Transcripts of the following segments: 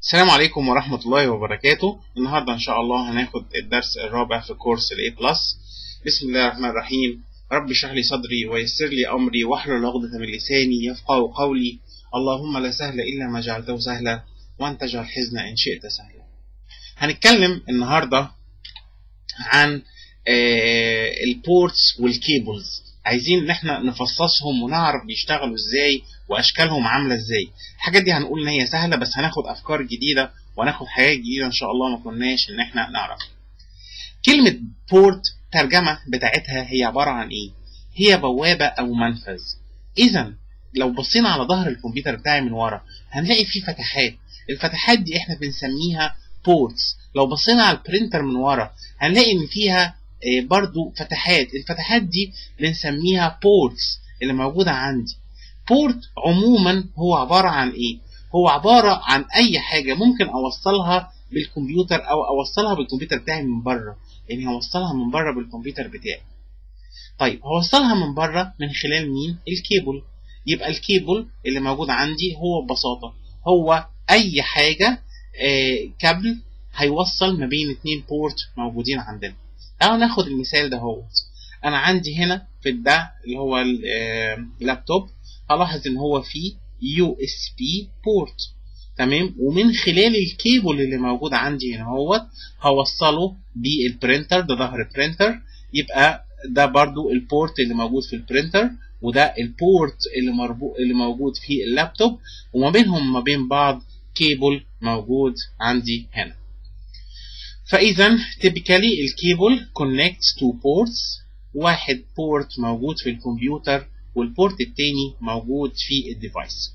السلام عليكم ورحمة الله وبركاته النهاردة إن شاء الله هناخد الدرس الرابع في كورس ال A+. بسم الله الرحمن الرحيم رب اشرح لي صدري ويسر لي أمري واحلل عقدة من لساني يفقه قولي اللهم لا سهل إلا ما جعلته سهلا وأنت اجعل الحزن إن شئت سهلا هنتكلم النهاردة عن البورتس والكيبلز عايزين ان احنا نفصصهم ونعرف بيشتغلوا ازاي واشكالهم عامله ازاي الحاجات دي هنقول ان هي سهله بس هناخد افكار جديده وهناخد حاجات جديده ان شاء الله ما كناش ان احنا نعرف كلمه بورت ترجمه بتاعتها هي عباره عن ايه هي بوابه او منفذ اذا لو بصينا على ظهر الكمبيوتر بتاعي من ورا هنلاقي فيه فتحات الفتحات دي احنا بنسميها بورتس لو بصينا على البرينتر من ورا هنلاقي ان فيها برضو فتحات الفتحات دي بنسميها بورتس اللي موجودة عندي بورت عموما هو عبارة عن ايه هو عبارة عن اي حاجة ممكن اوصلها بالكمبيوتر او اوصلها بالكمبيوتر بتاعي من بره يعني هوصلها من بره بالكمبيوتر بتاعي طيب هوصلها من بره من خلال مين الكيبل يبقى الكيبل اللي موجود عندي هو ببساطة هو اي حاجة آه كابل هيوصل ما بين اتنين بورت موجودين عندنا تعالوا ناخد المثال ده هو انا عندي هنا في ده اللي هو اللابتوب هلاحظ ان هو فيه يو اس بي بورت تمام ومن خلال الكيبل اللي موجود عندي هنا هو هوصله بالبرينتر ده ظهر برينتر يبقى ده برضو البورت اللي موجود في البرينتر وده البورت اللي مربوط اللي موجود في اللابتوب وما بينهم ما بين بعض كيبل موجود عندي هنا فإذا typically الكيبل connects to ports واحد بورت موجود في الكمبيوتر والبورت التاني موجود في الديفايس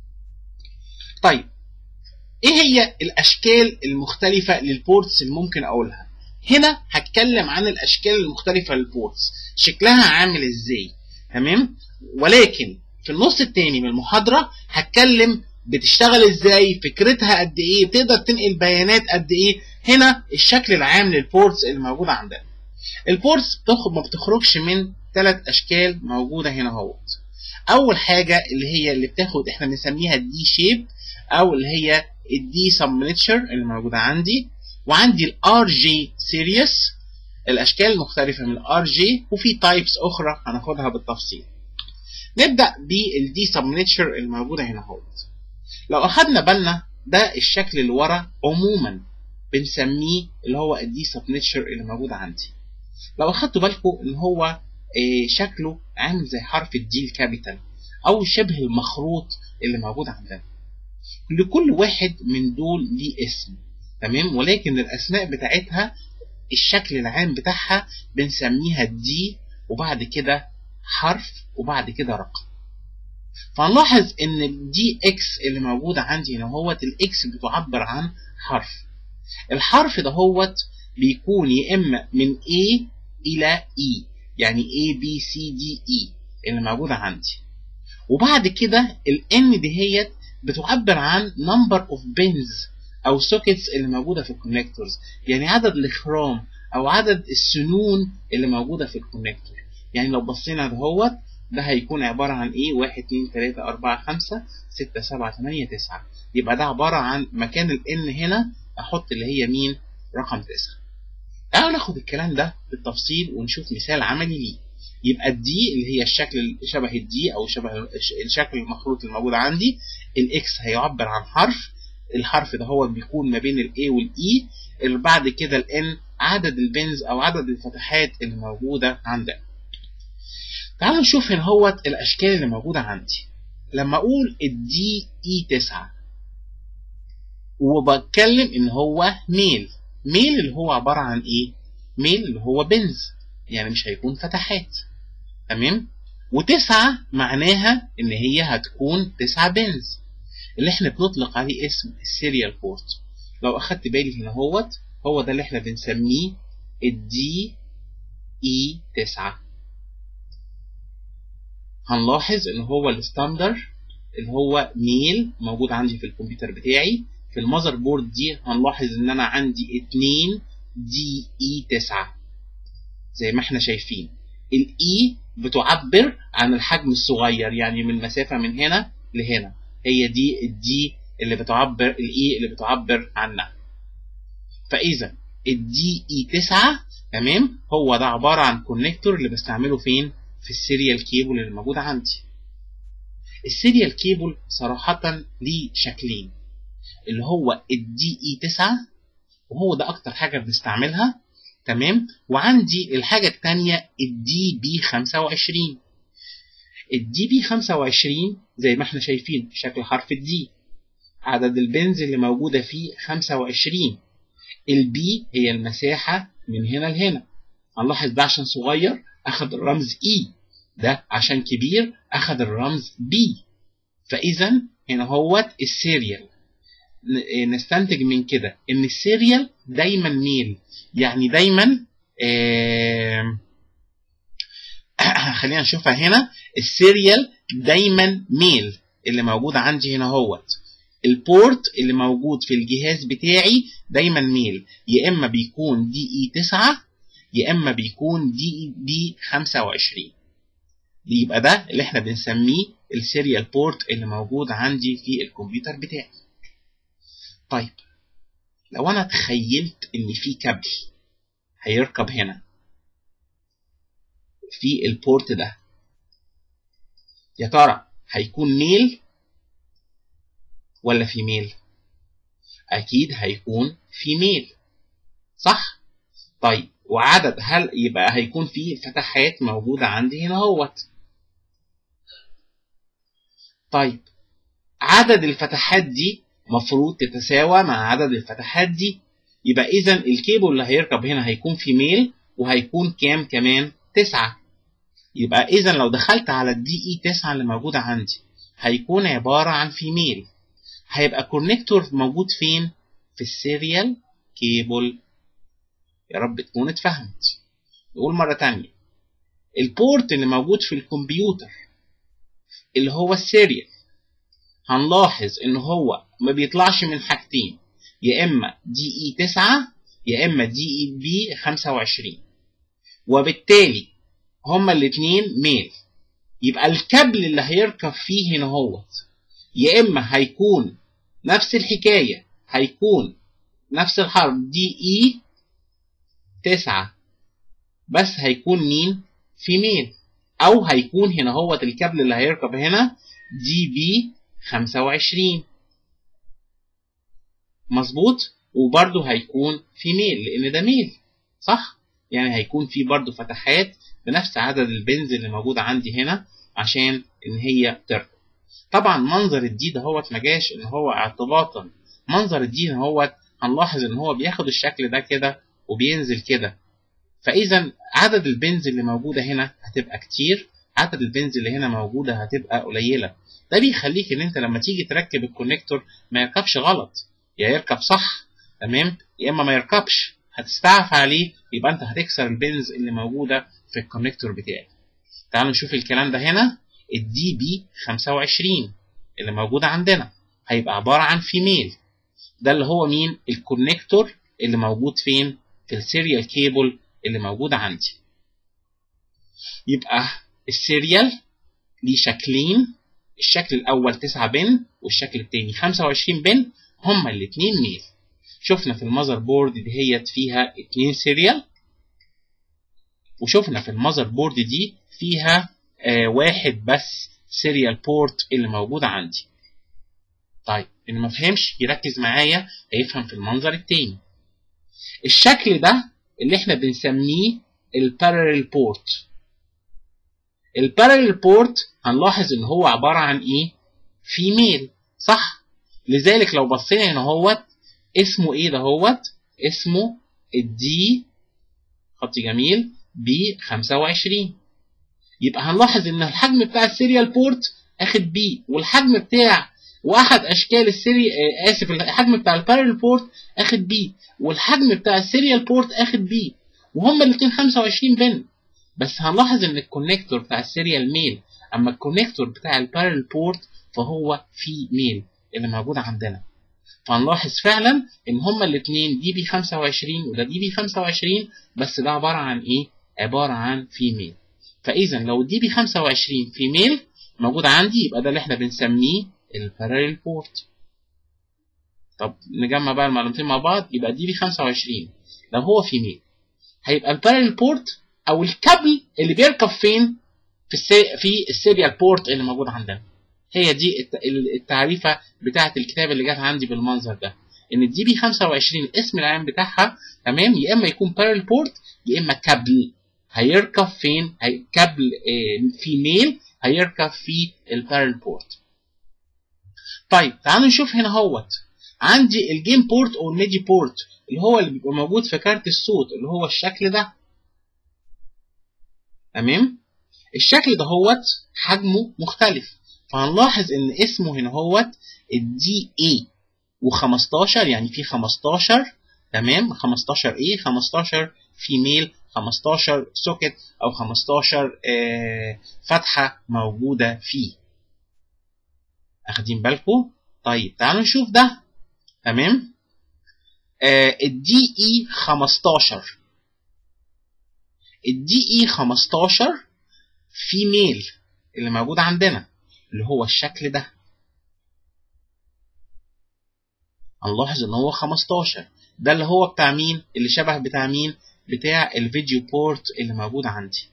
طيب ايه هي الاشكال المختلفة للبورتس اللي ممكن اقولها هنا هتكلم عن الاشكال المختلفة للبورتس شكلها عامل ازاي تمام ولكن في النص التاني من المحاضرة هتكلم بتشتغل ازاي فكرتها قد ايه بتقدر تنقل بيانات قد ايه هنا الشكل العام للبورتس اللي موجودة عندنا البورتس بتخرج ما بتخرجش من ثلاث اشكال موجودة هنا اهوت اول حاجة اللي هي اللي بتاخد احنا بنسميها الدي شيب او اللي هي الدي سبمنتشر اللي موجودة عندي وعندي الار جي سيريس الاشكال المختلفة من الار جي وفي تايبس اخرى هناخدها بالتفصيل نبدأ بالدي سبمنتشر اللي موجودة هنا اهوت لو اخدنا بالنا ده الشكل اللي ورا عموما بنسميه اللي هو الدي سبنتشر اللي موجود عندي لو اخدتوا بالكم ان هو إيه شكله عامل زي حرف الدي الكابيتال او شبه المخروط اللي موجود عندنا لكل واحد من دول ليه اسم تمام ولكن الاسماء بتاعتها الشكل العام بتاعها بنسميها دي وبعد كده حرف وبعد كده رقم فنلاحظ ان الدي اكس اللي موجودة عندي هنا هوت الاكس بتعبر عن حرف الحرف ده هوت بيكون يا اما من A الى E يعني A B C D E اللي موجودة عندي وبعد كده ال N دهيت بتعبر عن number of pins او sockets اللي موجودة في الكونكتورز يعني عدد الاخرام او عدد السنون اللي موجودة في الكونكتور يعني لو بصينا دهوت ده هيكون عبارة عن ايه واحد اتنين تلاتة اربعة خمسة ستة سبعة تمانية تسعة يبقى ده عبارة عن مكان ال N هنا احط اللي هي مين رقم تسعة تعالوا ناخد الكلام ده بالتفصيل ونشوف مثال عملي ليه يبقى الدي اللي هي الشكل شبه الدي او شبه الشكل المخروط الموجود عندي الاكس هيعبر عن حرف الحرف ده هو بيكون ما بين الاي والاي اللي بعد كده الان عدد البنز او عدد الفتحات اللي موجوده عندنا تعالوا نشوف هنا هوت الاشكال اللي موجوده عندي لما اقول الدي اي 9 وبتكلم ان هو ميل ميل اللي هو عبارة عن ايه ميل اللي هو بنز يعني مش هيكون فتحات تمام وتسعة معناها ان هي هتكون تسعة بنز اللي احنا بنطلق عليه اسم السيريال بورت لو اخدت بالي هنا هوت هو ده اللي احنا بنسميه الدي اي 9 هنلاحظ ان هو الستاندر اللي هو ميل موجود عندي في الكمبيوتر بتاعي في المذر بورد دي هنلاحظ ان انا عندي 2 دي اي 9 زي ما احنا شايفين الاي بتعبر عن الحجم الصغير يعني من مسافة من هنا لهنا هي دي الدي اللي بتعبر الاي اللي بتعبر عنها فاذا الدي اي 9 تمام هو ده عباره عن كونكتور اللي بستعمله فين في السيريال كيبل اللي موجود عندي السيريال كيبل صراحه ليه شكلين اللي هو الدي اي 9 وهو ده اكتر حاجه بنستعملها تمام وعندي الحاجه الثانيه الدي بي 25 الدي بي 25 زي ما احنا شايفين في شكل حرف الدي عدد البنز اللي موجوده فيه 25 البي هي المساحه من هنا لهنا هنلاحظ ده عشان صغير اخذ الرمز اي ده عشان كبير اخذ الرمز بي فاذا هنا هوت السيريال نستنتج من كده ان السيريال دايما ميل يعني دايما آه خلينا نشوفها هنا السيريال دايما ميل اللي موجود عندي هنا هوت البورت اللي موجود في الجهاز بتاعي دايما ميل يا اما بيكون دي اي 9 يا اما بيكون دي اي بي 25 يبقى ده اللي احنا بنسميه السيريال بورت اللي موجود عندي في الكمبيوتر بتاعي طيب لو انا تخيلت ان في كابل هيركب هنا في البورت ده يا ترى هيكون ميل ولا فيميل اكيد هيكون فيميل صح طيب وعدد هل يبقى هيكون في فتحات موجودة عندي هنا اهوت طيب عدد الفتحات دي مفروض تتساوى مع عدد الفتحات دي يبقى اذا الكيبل اللي هيركب هنا هيكون فيميل وهيكون كام كمان تسعة يبقى اذا لو دخلت على الدي اي 9 اللي موجودة عندي هيكون عبارة عن فيميل هيبقى كونكتور موجود فين في السيريال كيبل يا رب تكون اتفهمت نقول مرة تانية البورت اللي موجود في الكمبيوتر اللي هو السيريال هنلاحظ ان هو ما بيطلعش من حاجتين يا اما دي اي 9 يا اما دي اي بي 25 وبالتالي هما الاثنين ميل يبقى الكابل اللي هيركب فيه هنا هوت يا اما هيكون نفس الحكايه هيكون نفس الحرف دي اي 9 بس هيكون مين فيميل او هيكون هنا هوت الكابل اللي هيركب هنا دي بي 25 مظبوط وبرده هيكون فيميل لان ده ميل صح يعني هيكون في برده فتحات بنفس عدد البنز اللي موجود عندي هنا عشان ان هي تركب طبعا منظر الدي ده هوت ما جاش ان هو اعتباطا منظر الدي ده هوت هنلاحظ ان هو بياخد الشكل ده كده وبينزل كده فاذا عدد البنز اللي موجوده هنا هتبقى كتير عدد البنز اللي هنا موجوده هتبقى قليله ده بيخليك ان انت لما تيجي تركب الكونكتور ما يركبش غلط يا يركب صح تمام يا اما ما يركبش هتستعف عليه يبقى انت هتكسر البنز اللي موجوده في الكونكتور بتاعي تعالوا نشوف الكلام ده هنا الدي بي 25 اللي موجوده عندنا هيبقى عباره عن فيميل ده اللي هو مين الكونكتور اللي موجود فين في السيريال كيبل اللي موجود عندي يبقى السيريال ليه شكلين الشكل الاول 9 بن والشكل الثاني 25 بن هما الاثنين ميل شفنا في المذر بورد دهيت فيها اتنين سيريال وشفنا في المذر بورد دي فيها آه واحد بس سيريال بورت اللي موجود عندي طيب اللي ما فهمش يركز معايا هيفهم في المنظر التاني الشكل ده اللي احنا بنسميه البارallel بورت البارallel بورت هنلاحظ ان هو عبارة عن ايه فيميل صح لذلك لو بصينا هنا هوت اسمه ايه ده هوت اسمه الدي خط جميل ب 25 يبقى هنلاحظ ان الحجم بتاع السيريال بورت اخد بي والحجم بتاع واحد اشكال السيري اسف الحجم بتاع البارل بورت اخد بي والحجم بتاع السيريال بورت اخد بي وهما الاثنين 25 بن بس هنلاحظ ان الكونكتور بتاع السيريال ميل اما الكونكتور بتاع البارل بورت فهو في ميل اللي موجود عندنا فهنلاحظ فعلا ان هما الاثنين دي بي 25 وده دي بي 25 بس ده عباره عن ايه عباره عن فيميل فاذا لو دي بي 25 فيميل موجود عندي يبقى ده اللي احنا بنسميه البارallel بورت طب نجمع بقى المعلومتين مع بعض يبقى دي بي 25 لو هو فيميل هيبقى البارل بورت او الكابل اللي بيركب فين في السي... في السيريال بورت اللي موجود عندنا هي دي التعريفه بتاعه الكتاب اللي جت عندي بالمنظر ده ان الدي بي 25 اسم العام بتاعها تمام يا اما يكون بارل بورت يا اما كابل هيركب فين هي كابل فيميل هيركب في البارل بورت طيب تعالوا نشوف هنا اهوت عندي الجيم بورت او الميدي بورت اللي هو اللي بيبقى موجود في كارت الصوت اللي هو الشكل ده تمام الشكل ده هوت حجمه مختلف فهنلاحظ ان اسمه هنا هوت الدي اي و15 يعني في 15 تمام 15 ايه 15 فيميل 15 سوكت او 15 آه فتحه موجوده فيه اخدين بالكم طيب تعالوا نشوف ده تمام آه الدي اي 15 الدي اي 15 فيميل اللي موجود عندنا اللي هو الشكل ده هنلاحظ ان هو 15 ده اللي هو بتاع مين اللي شبه بتاع مين بتاع الفيديو بورت اللي موجود عندي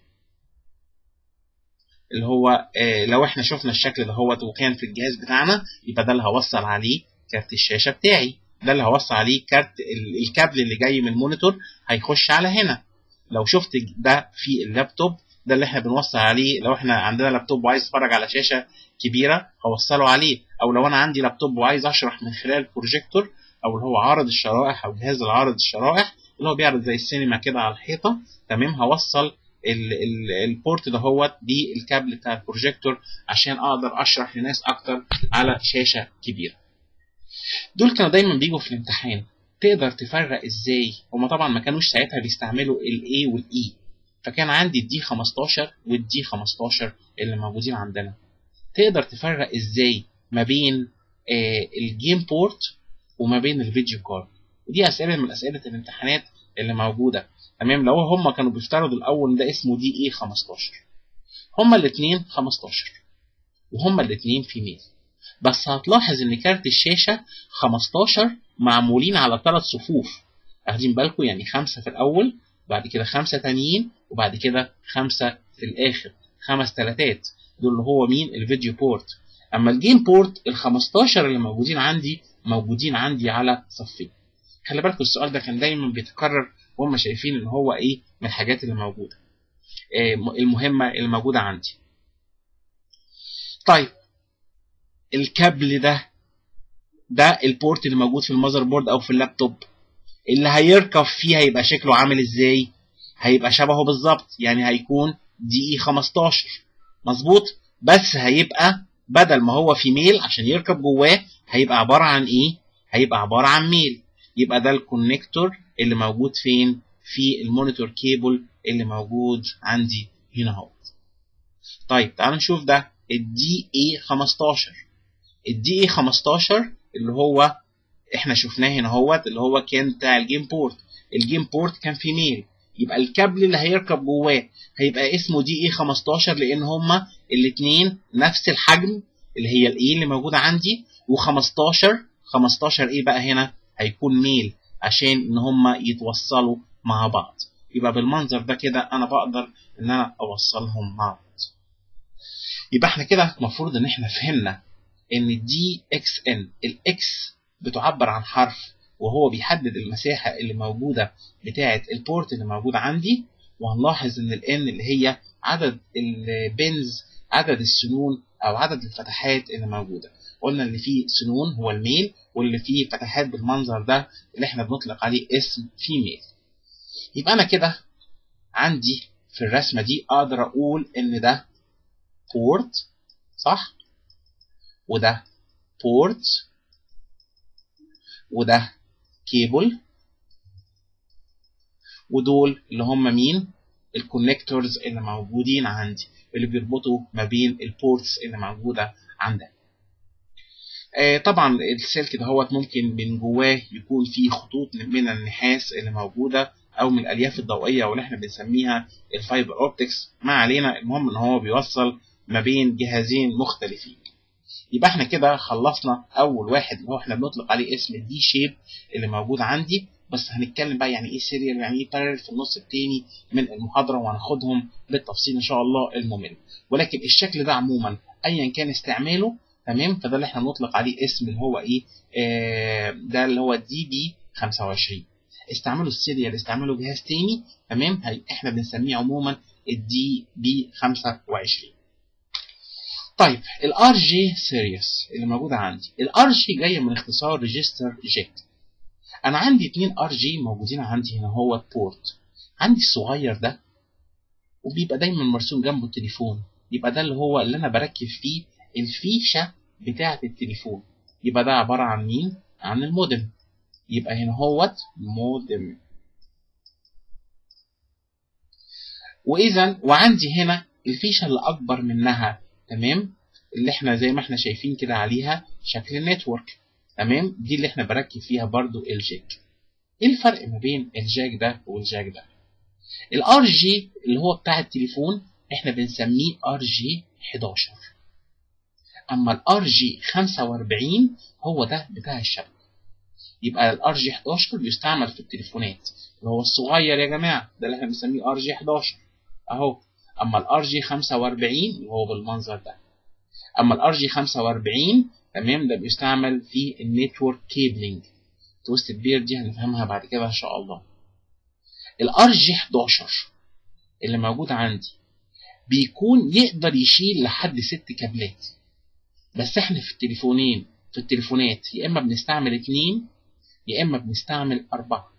اللي هو آه لو احنا شفنا الشكل ده هو وكان في الجهاز بتاعنا يبقى ده اللي هوصل عليه كارت الشاشه بتاعي ده اللي هوصل عليه كارت الكابل اللي جاي من المونيتور هيخش على هنا لو شفت ده في اللابتوب ده اللي احنا بنوصل عليه لو احنا عندنا لابتوب وعايز اتفرج على شاشه كبيره هوصله عليه او لو انا عندي لابتوب وعايز اشرح من خلال بروجيكتور او اللي هو عارض الشرائح او جهاز العارض الشرائح اللي هو بيعرض زي السينما كده على الحيطه تمام هوصل البورت دهوت بالكابل بتاع البروجيكتور عشان اقدر اشرح لناس اكتر على شاشه كبيره دول كانوا دايما بيجوا في الامتحان تقدر تفرق ازاي هما طبعا ما كانوش ساعتها بيستعملوا الاي والاي فكان عندي الدي 15 والدي 15 اللي موجودين عندنا تقدر تفرق ازاي ما بين آه الجيم بورت وما بين الفيديو كارد ودي اسئله من اسئله الامتحانات اللي موجوده تمام لو هم كانوا بيفترضوا الاول ده اسمه دي اي 15 هما الاثنين 15 وهما الاثنين فيميل بس هتلاحظ ان كارت الشاشه 15 معمولين على ثلاث صفوف واخدين بالكم يعني خمسه في الاول بعد كده خمسه تانيين وبعد كده خمسه في الاخر خمس تلاتات دول اللي هو مين الفيديو بورت اما الجيم بورت ال 15 اللي موجودين عندي موجودين عندي على صفين خلي بالكم السؤال ده كان دايما بيتكرر وهم شايفين ان هو ايه من الحاجات اللي موجوده إيه المهمه اللي موجوده عندي طيب الكابل ده ده البورت اللي موجود في المذر بورد او في اللابتوب اللي هيركب فيه هيبقى شكله عامل ازاي هيبقى شبهه بالظبط يعني هيكون دي اي 15 مظبوط بس هيبقى بدل ما هو في ميل عشان يركب جواه هيبقى عباره عن ايه هيبقى عباره عن ميل يبقى ده الكونكتور اللي موجود فين في المونيتور كيبل اللي موجود عندي هنا اهو طيب تعالوا نشوف ده الدي اي 15 الدي اي 15 اللي هو احنا شفناه هنا اهوت اللي هو كان بتاع الجيم بورت الجيم بورت كان في ميل يبقى الكابل اللي هيركب جواه هيبقى اسمه دي اي 15 لان هما الاثنين نفس الحجم اللي هي الاي اللي موجوده عندي و15 15 ايه بقى هنا هيكون ميل عشان ان هما يتوصلوا مع بعض يبقى بالمنظر ده كده انا بقدر ان انا اوصلهم مع بعض يبقى احنا كده المفروض ان احنا فهمنا ان دي اكس ان الاكس بتعبر عن حرف وهو بيحدد المساحة اللي موجودة بتاعة البورت اللي موجود عندي وهنلاحظ ان الان اللي هي عدد البنز عدد السنون او عدد الفتحات اللي موجودة قلنا اللي فيه سنون هو الميل واللي فيه فتحات بالمنظر ده اللي احنا بنطلق عليه اسم فيميل يبقى انا كده عندي في الرسمة دي اقدر اقول ان ده بورت صح وده بورت وده كيبل ودول اللي هم مين الكونكتورز اللي موجودين عندي اللي بيربطوا ما بين البورتس اللي موجوده عندنا آه طبعا السلك دهوت ممكن من جواه يكون فيه خطوط من النحاس اللي موجوده او من الالياف الضوئيه واللي احنا بنسميها الفايبر اوبتكس ما علينا المهم ان هو بيوصل ما بين جهازين مختلفين يبقى احنا كده خلصنا اول واحد اللي هو احنا بنطلق عليه اسم الدي شيب اللي موجود عندي بس هنتكلم بقى يعني ايه سيريال يعني ايه بارل في النص التاني من المحاضره وهناخدهم بالتفصيل ان شاء الله الممل ولكن الشكل ده عموما ايا كان استعماله تمام فده اللي احنا بنطلق عليه اسم اللي هو ايه آه ده اللي هو دي بي 25 استعملوا السيريال استعملوا جهاز تاني تمام احنا بنسميه عموما الدي بي 25 طيب الار جي سيريس اللي موجوده عندي الار جي جايه من اختصار ريجستر جيت انا عندي اتنين ار جي موجودين عندي هنا هو بورت عندي الصغير ده وبيبقى دايما مرسوم جنبه التليفون يبقى ده اللي هو اللي انا بركب فيه الفيشه بتاعه التليفون يبقى ده عباره عن مين عن المودم يبقى هنا هوت مودم واذا وعندي هنا الفيشه اللي اكبر منها تمام اللي احنا زي ما احنا شايفين كده عليها شكل النتورك تمام دي اللي احنا بركب فيها برضو الجاك ايه الفرق ما بين الجاك ده والجاك ده الار جي اللي هو بتاع التليفون احنا بنسميه ار جي 11 اما الار جي 45 هو ده بتاع الشبكه يبقى الار جي 11 بيستعمل في التليفونات اللي هو الصغير يا جماعه ده اللي احنا بنسميه ار جي 11 اهو اما الار جي 45 اللي هو بالمنظر ده اما الار جي 45 تمام ده بيستعمل في النتورك كيبلينج توست بير دي هنفهمها بعد كده ان شاء الله الار جي 11 اللي موجود عندي بيكون يقدر يشيل لحد ست كابلات بس احنا في التليفونين في التليفونات يا اما بنستعمل اتنين يا اما بنستعمل اربعة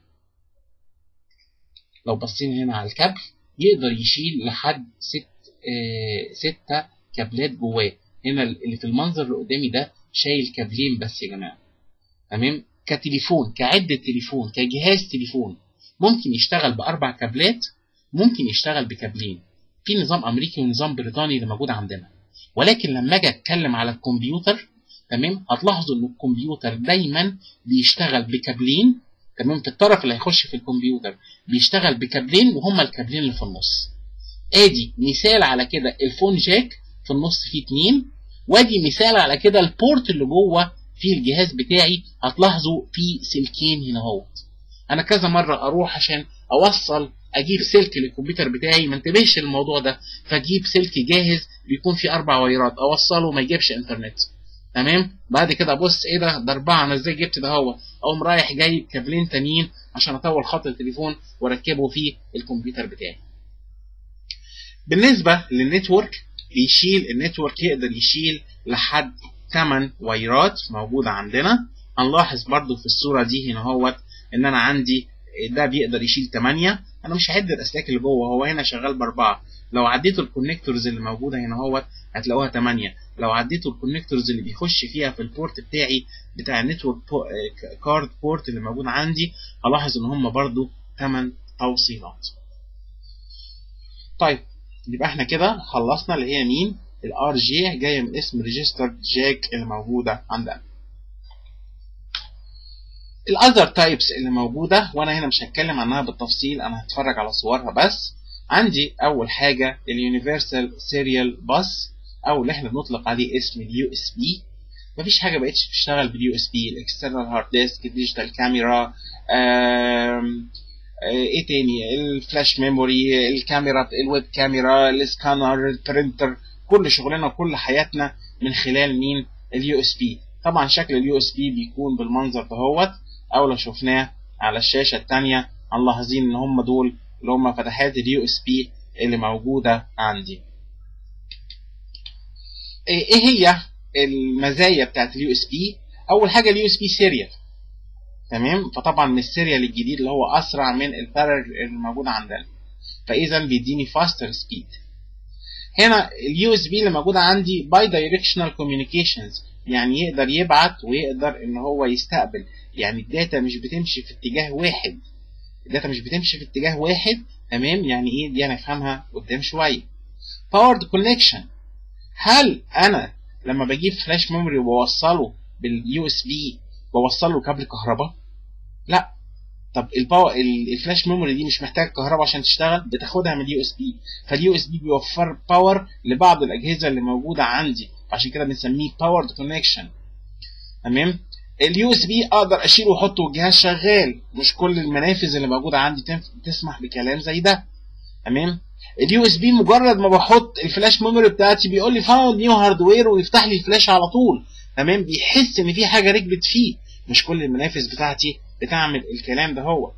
لو بصينا هنا على الكابل يقدر يشيل لحد ست آه ستة كابلات جواه هنا اللي في المنظر اللي قدامي ده شايل كابلين بس يا جماعه تمام كتليفون كعده تليفون كجهاز تليفون ممكن يشتغل باربع كابلات ممكن يشتغل بكابلين في نظام امريكي ونظام بريطاني اللي موجود عندنا ولكن لما اجي اتكلم على الكمبيوتر تمام هتلاحظوا ان الكمبيوتر دايما بيشتغل بكابلين تمام في الطرف اللي هيخش في الكمبيوتر بيشتغل بكابلين وهما الكابلين اللي في النص ادي مثال على كده الفون جاك في النص فيه اتنين وادي مثال على كده البورت اللي جوه في الجهاز بتاعي هتلاحظوا فيه سلكين هنا اهوت انا كذا مره اروح عشان اوصل اجيب سلك للكمبيوتر بتاعي ما انتبهش للموضوع ده فاجيب سلك جاهز بيكون فيه اربع وايرات اوصله ما يجيبش انترنت تمام بعد كده ابص ايه ده ده اربعه انا ازاي جبت ده هو اقوم رايح جايب كابلين تانيين عشان اطول خط التليفون واركبه في الكمبيوتر بتاعي بالنسبه للنتورك بيشيل النتورك يقدر يشيل لحد 8 وايرات موجودة عندنا هنلاحظ برضو في الصورة دي هنا هو ان انا عندي ده بيقدر يشيل 8 انا مش هعد الاسلاك اللي جوه هو هنا شغال باربعة لو عديتوا الكونكتورز اللي موجودة هنا هو هتلاقوها 8 لو عديتوا الكونكتورز اللي بيخش فيها في البورت بتاعي بتاع النتورك كارد بورت اللي موجود عندي هلاحظ ان هم برضو 8 توصيلات طيب يبقى احنا كده خلصنا اللي هي مين الار جي جايه من اسم ريجستر جاك اللي موجوده عندنا الاذر تايبس اللي موجوده وانا هنا مش هتكلم عنها بالتفصيل انا هتفرج على صورها بس عندي اول حاجه اليونيفرسال سيريال باس او اللي احنا بنطلق عليه اسم اليو اس بي مفيش حاجه بقتش بتشتغل باليو اس بي الاكسترنال هارد ديسك الديجيتال كاميرا ايه تاني الفلاش ميموري الكاميرا الويب كاميرا السكانر البرينتر كل شغلنا وكل حياتنا من خلال مين اليو اس بي طبعا شكل اليو اس بي بيكون بالمنظر دهوت او لو شفناه على الشاشه الثانيه هنلاحظين ان هم دول اللي هم فتحات اليو اس بي اللي موجوده عندي ايه هي المزايا بتاعت اليو اس بي اول حاجه اليو اس بي سيريال تمام فطبعا من السيريال الجديد اللي هو اسرع من البارل الموجود عندنا فاذا بيديني فاستر سبيد هنا اليو اس بي اللي موجوده عندي باي دايركشنال كوميونيكيشنز يعني يقدر يبعت ويقدر ان هو يستقبل يعني الداتا مش بتمشي في اتجاه واحد الداتا مش بتمشي في اتجاه واحد تمام يعني ايه دي هنفهمها قدام شويه باورد كونكشن هل انا لما بجيب فلاش ميموري وبوصله باليو اس بي بوصل له كابل كهرباء لا طب الباور الفلاش ميموري دي مش محتاج كهرباء عشان تشتغل بتاخدها من اليو اس بي فاليو اس بي بيوفر باور لبعض الاجهزه اللي موجوده عندي عشان كده بنسميه باورد كونكشن تمام اليو اس بي اقدر اشيله واحطه والجهاز شغال مش كل المنافذ اللي موجوده عندي تسمح بكلام زي ده تمام اليو اس بي مجرد ما بحط الفلاش ميموري بتاعتي بيقول لي فاوند نيو هاردوير ويفتح لي الفلاش على طول تمام بيحس ان في حاجه ركبت فيه مش كل المنافذ بتاعتي بتعمل الكلام ده هوت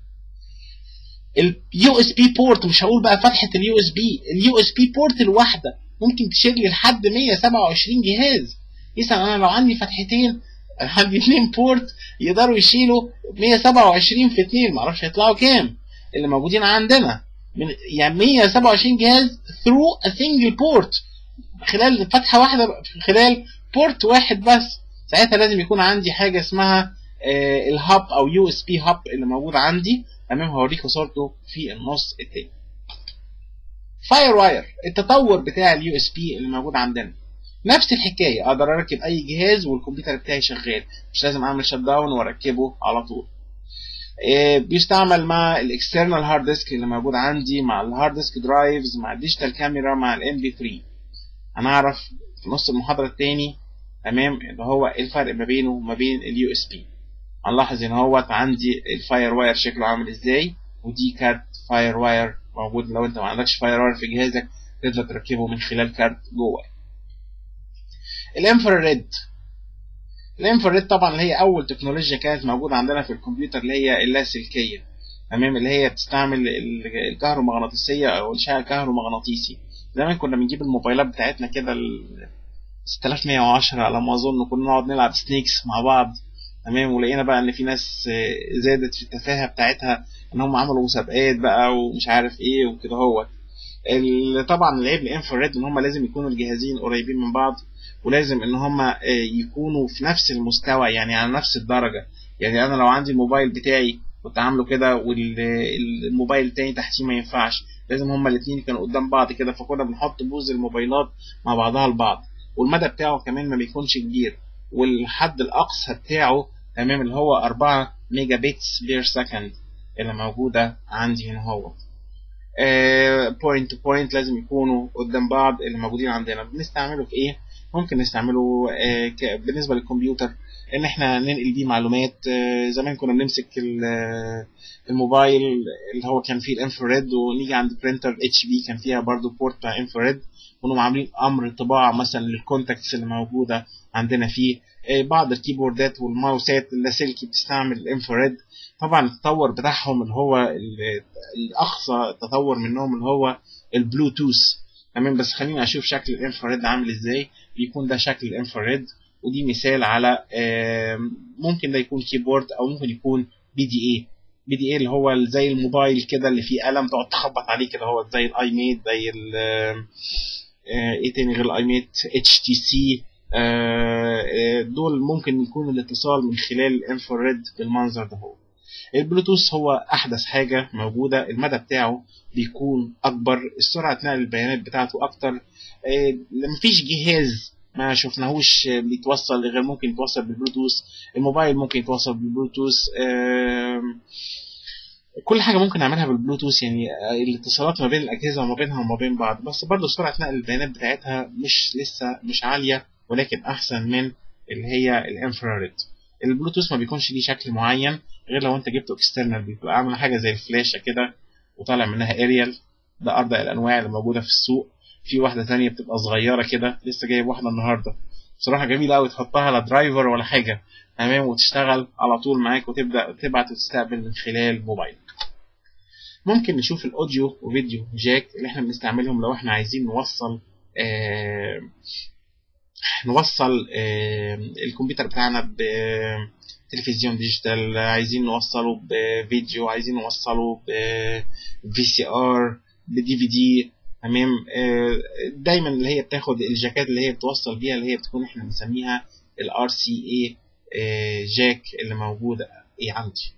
اليو اس بي بورت مش هقول بقى فتحه اليو اس بي اليو اس بي بورت الواحده ممكن تشيل لي لحد 127 جهاز مثلا انا لو عندي فتحتين عندي اثنين بورت يقدروا يشيلوا 127 في 2 معرفش هيطلعوا كام اللي موجودين عندنا من يعني 127 جهاز through a single port خلال فتحه واحده خلال بورت واحد بس ساعتها لازم يكون عندي حاجه اسمها آه الهاب او يو اس بي هاب اللي موجود عندي تمام هوريكم صورته في النص التاني فاير واير التطور بتاع اليو اس بي اللي موجود عندنا نفس الحكايه اقدر اركب اي جهاز والكمبيوتر بتاعي شغال مش لازم اعمل شت داون واركبه على طول آه بيستعمل مع الاكسترنال هارد ديسك اللي موجود عندي مع الهارد ديسك درايفز مع الديجيتال كاميرا مع الام بي 3 هنعرف في نص المحاضره التاني تمام اللي هو ايه الفرق ما بينه وما بين اليو اس بي هنلاحظ ان هو عندي الفاير واير شكله عامل ازاي ودي كارت فاير واير موجود لو انت ما عندكش فاير واير في جهازك تقدر تركبه من خلال كارت جوه الانفراريد الانفراريد طبعا اللي هي اول تكنولوجيا كانت موجوده عندنا في الكمبيوتر اللي هي اللاسلكيه تمام اللي هي بتستعمل الكهرومغناطيسيه او الاشعاع الكهرومغناطيسي زمان كنا بنجيب الموبايلات بتاعتنا كده 6110 على ما اظن كنا نقعد نلعب سنيكس مع بعض تمام ولقينا بقى ان في ناس زادت في التفاهه بتاعتها ان هم عملوا مسابقات بقى ومش عارف ايه وكده هو طبعا العيب الانفراريد ان هم لازم يكونوا الجهازين قريبين من بعض ولازم ان هم يكونوا في نفس المستوى يعني على نفس الدرجه يعني انا لو عندي الموبايل بتاعي كنت عامله كده والموبايل التاني تحتيه ما ينفعش لازم هما الاثنين كانوا قدام بعض كده فكنا بنحط بوز الموبايلات مع بعضها البعض والمدى بتاعه كمان ما بيكونش كبير والحد الاقصى بتاعه تمام اللي هو 4 ميجا بيتس بير سكند اللي موجوده عندي هنا هو بوينت تو بوينت لازم يكونوا قدام بعض اللي موجودين عندنا بنستعمله في ايه ممكن نستعمله آه بالنسبه للكمبيوتر ان احنا ننقل بيه معلومات آه زمان كنا بنمسك الموبايل اللي هو كان فيه الانفراريد ونيجي عند برينتر اتش بي كان فيها برضو بورت بتاع انفراريد كانوا عاملين امر طباعه مثلا للكونتاكتس اللي موجوده عندنا فيه بعض الكيبوردات والماوسات اللاسلكي بتستعمل الانفراريد طبعا التطور بتاعهم اللي هو الاقصى تطور منهم اللي هو البلوتوث تمام بس خليني اشوف شكل الانفراريد عامل ازاي بيكون ده شكل الانفراريد ودي مثال على ممكن ده يكون كيبورد او ممكن يكون بي دي اي بي دي اي اللي هو زي الموبايل كده اللي فيه قلم تقعد تخبط عليه كده هو زي الاي ميد زي ال ايه تاني غير الاي ميد اتش تي سي دول ممكن يكون الاتصال من خلال الانفراريد بالمنظر ده هو البلوتوث هو احدث حاجه موجوده المدى بتاعه بيكون اكبر السرعه نقل البيانات بتاعته اكتر مفيش جهاز ما شفناهوش بيتوصل غير ممكن يتوصل بالبلوتوث الموبايل ممكن يتوصل بالبلوتوث كل حاجه ممكن نعملها بالبلوتوث يعني الاتصالات ما بين الاجهزه وما بينها وما بين بعض بس برضه سرعه نقل البيانات بتاعتها مش لسه مش عاليه ولكن احسن من اللي هي الانفراريد البلوتوث ما بيكونش ليه شكل معين غير لو انت جبته اكسترنال بيبقى عامل حاجه زي الفلاشه كده وطالع منها اريال ده ارض الانواع اللي موجوده في السوق في واحده تانية بتبقى صغيره كده لسه جايب واحده النهارده بصراحه جميله قوي تحطها لا درايفر ولا حاجه تمام وتشتغل على طول معاك وتبدا تبعت وتستقبل من خلال موبايلك ممكن نشوف الاوديو وفيديو جاك اللي احنا بنستعملهم لو احنا عايزين نوصل آه نوصل آه الكمبيوتر بتاعنا بتلفزيون ديجيتال عايزين نوصله بفيديو عايزين نوصله بفي سي ار بدي في دي تمام آه دايما اللي هي بتاخد الجاكات اللي هي بتوصل بيها اللي هي بتكون احنا بنسميها الار سي اي جاك اللي موجوده ايه عندي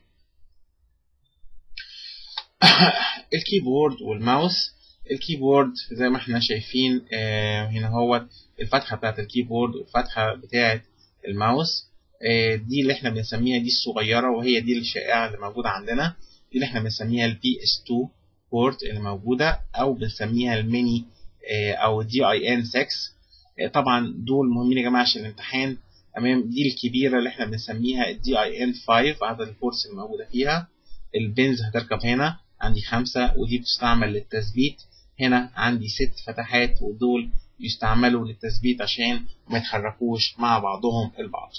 الكيبورد والماوس الكيبورد زي ما احنا شايفين آه هنا هو الفتحة بتاعت الكيبورد والفتحة بتاعت الماوس آه، دي اللي احنا بنسميها دي الصغيره وهي دي الشائعه اللي موجوده عندنا دي اللي احنا بنسميها البي اس 2 بورت اللي موجوده او بنسميها الميني آه، او دي اي ان 6 طبعا دول مهمين يا جماعه عشان الامتحان تمام دي الكبيره اللي احنا بنسميها الدي اي ان 5 عدد البورتس الموجوده فيها البنز هتركب هنا عندي خمسة ودي بتستعمل للتثبيت هنا عندي ست فتحات ودول يستعملوا للتثبيت عشان ما يتحركوش مع بعضهم البعض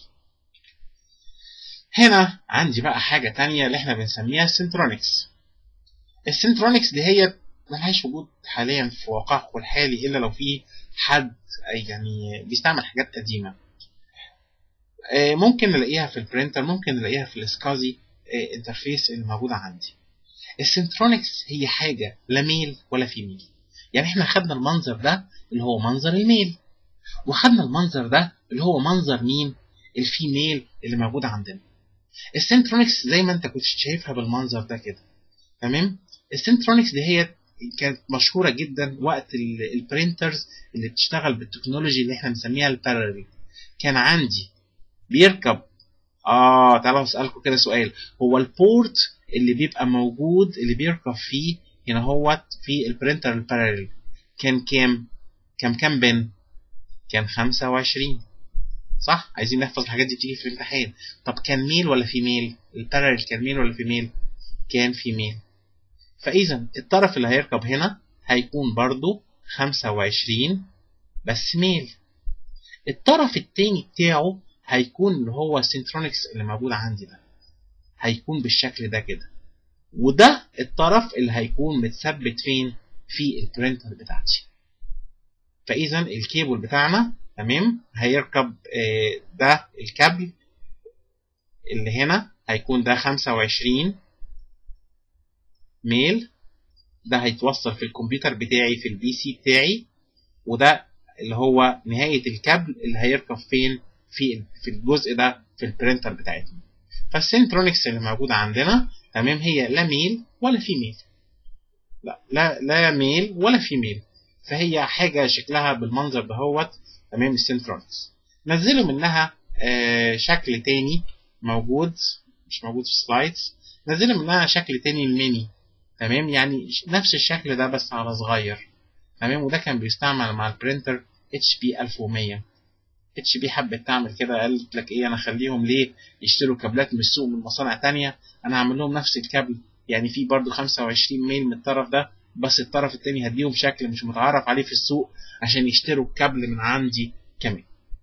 هنا عندي بقى حاجة تانية اللي احنا بنسميها السنترونكس السنترونكس دي هي ملهاش وجود حاليا في واقعكم الحالي الا لو في حد يعني بيستعمل حاجات قديمة آه، ممكن نلاقيها في البرينتر ممكن نلاقيها في السكازي آه، انترفيس اللي موجودة عندي السنترونكس هي حاجة لا ميل ولا فيميل يعني احنا خدنا المنظر ده اللي هو منظر الميل وخدنا المنظر ده اللي هو منظر مين الفيميل اللي موجودة عندنا السنترونكس زي ما انت كنت شايفها بالمنظر ده كده تمام السنترونكس دي هي كانت مشهورة جدا وقت ال- البرينترز اللي بتشتغل بالتكنولوجي اللي احنا بنسميها الباراليل كان عندي بيركب اه تعالوا اسالكم كده سؤال هو البورت اللي بيبقى موجود اللي بيركب فيه هنا هو في البرينتر الباراليل كان كام كان كام بن كان 25 صح عايزين نحفظ الحاجات دي بتيجي في الامتحان طب كان ميل ولا فيميل الباراليل كان ميل ولا فيميل كان فيميل فاذا الطرف اللي هيركب هنا هيكون برضو 25 بس ميل الطرف التاني بتاعه هيكون اللي هو السنترونكس اللي موجود عندي ده هيكون بالشكل ده كده وده الطرف اللي هيكون متثبت فين في البرينتر بتاعتي فاذا الكيبل بتاعنا تمام هيركب آه، ده الكابل اللي هنا هيكون ده 25 ميل ده هيتوصل في الكمبيوتر بتاعي في البي سي بتاعي وده اللي هو نهاية الكابل اللي هيركب فين في في الجزء ده في البرينتر بتاعتنا فالسنترونكس اللي موجودة عندنا تمام هي لا ميل ولا فيميل لا لا لا ميل ولا فيميل فهي حاجة شكلها بالمنظر دهوت تمام السنترونكس نزلوا منها آه شكل تاني موجود مش موجود في السلايدز نزلوا منها شكل تاني الميني تمام يعني نفس الشكل ده بس على صغير تمام وده كان بيستعمل مع البرينتر اتش بي 1100 اتش بي حبت تعمل كده قالت لك ايه انا اخليهم ليه يشتروا كابلات من السوق من مصانع تانية انا هعمل لهم نفس الكابل يعني في برضو 25 ميل من الطرف ده بس الطرف التاني هديهم شكل مش متعرف عليه في السوق عشان يشتروا الكابل من عندي كمان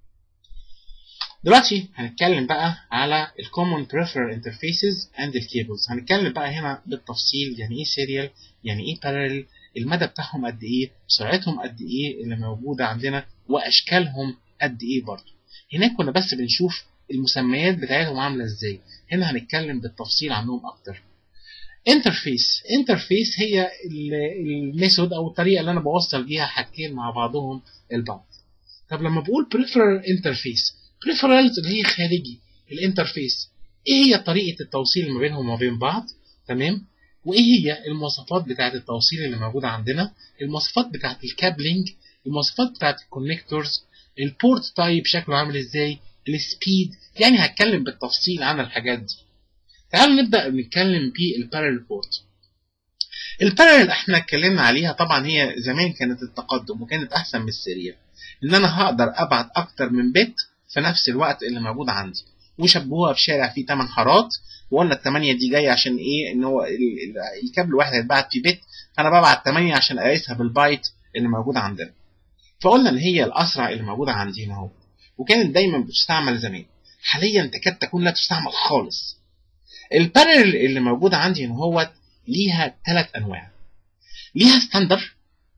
دلوقتي هنتكلم بقى على ال Common Peripheral Interfaces and the Cables هنتكلم بقى هنا بالتفصيل يعني ايه سيريال يعني ايه parallel المدى بتاعهم قد ايه سرعتهم قد ايه اللي موجودة عندنا واشكالهم قد ايه برضه هناك كنا بس بنشوف المسميات بتاعتهم عاملة ازاي هنا هنتكلم بالتفصيل عنهم اكتر انترفيس انترفيس هي الميثود او الطريقه اللي انا بوصل بيها حاجتين مع بعضهم البعض طب لما بقول peripheral interface peripherals اللي هي خارجي الانترفيس ايه هي طريقه التوصيل ما بينهم وما بين بعض تمام وايه هي المواصفات بتاعه التوصيل اللي موجوده عندنا المواصفات بتاعه الكابلنج المواصفات بتاعه الكونكتورز البورت تايب شكله عامل ازاي السبيد يعني هتكلم بالتفصيل عن الحاجات دي تعالوا نبدا نتكلم بالبارل بورت البارل احنا اتكلمنا عليها طبعا هي زمان كانت التقدم وكانت احسن من السيريال ان انا هقدر ابعت اكتر من بت في نفس الوقت اللي موجود عندي وشبهوها بشارع فيه 8 حارات وقلنا الثمانية دي جاية عشان ايه ان هو الكابل الواحد هيتبعت في بت فانا ببعت 8 عشان اقيسها بالبايت اللي موجود عندنا فقلنا ان هي الاسرع اللي موجودة عندي هنا اهو وكانت دايما بتستعمل زمان حاليا تكاد تكون لا تستعمل خالص البارل اللي موجودة عندي هنا هو ليها ثلاث انواع ليها ستاندر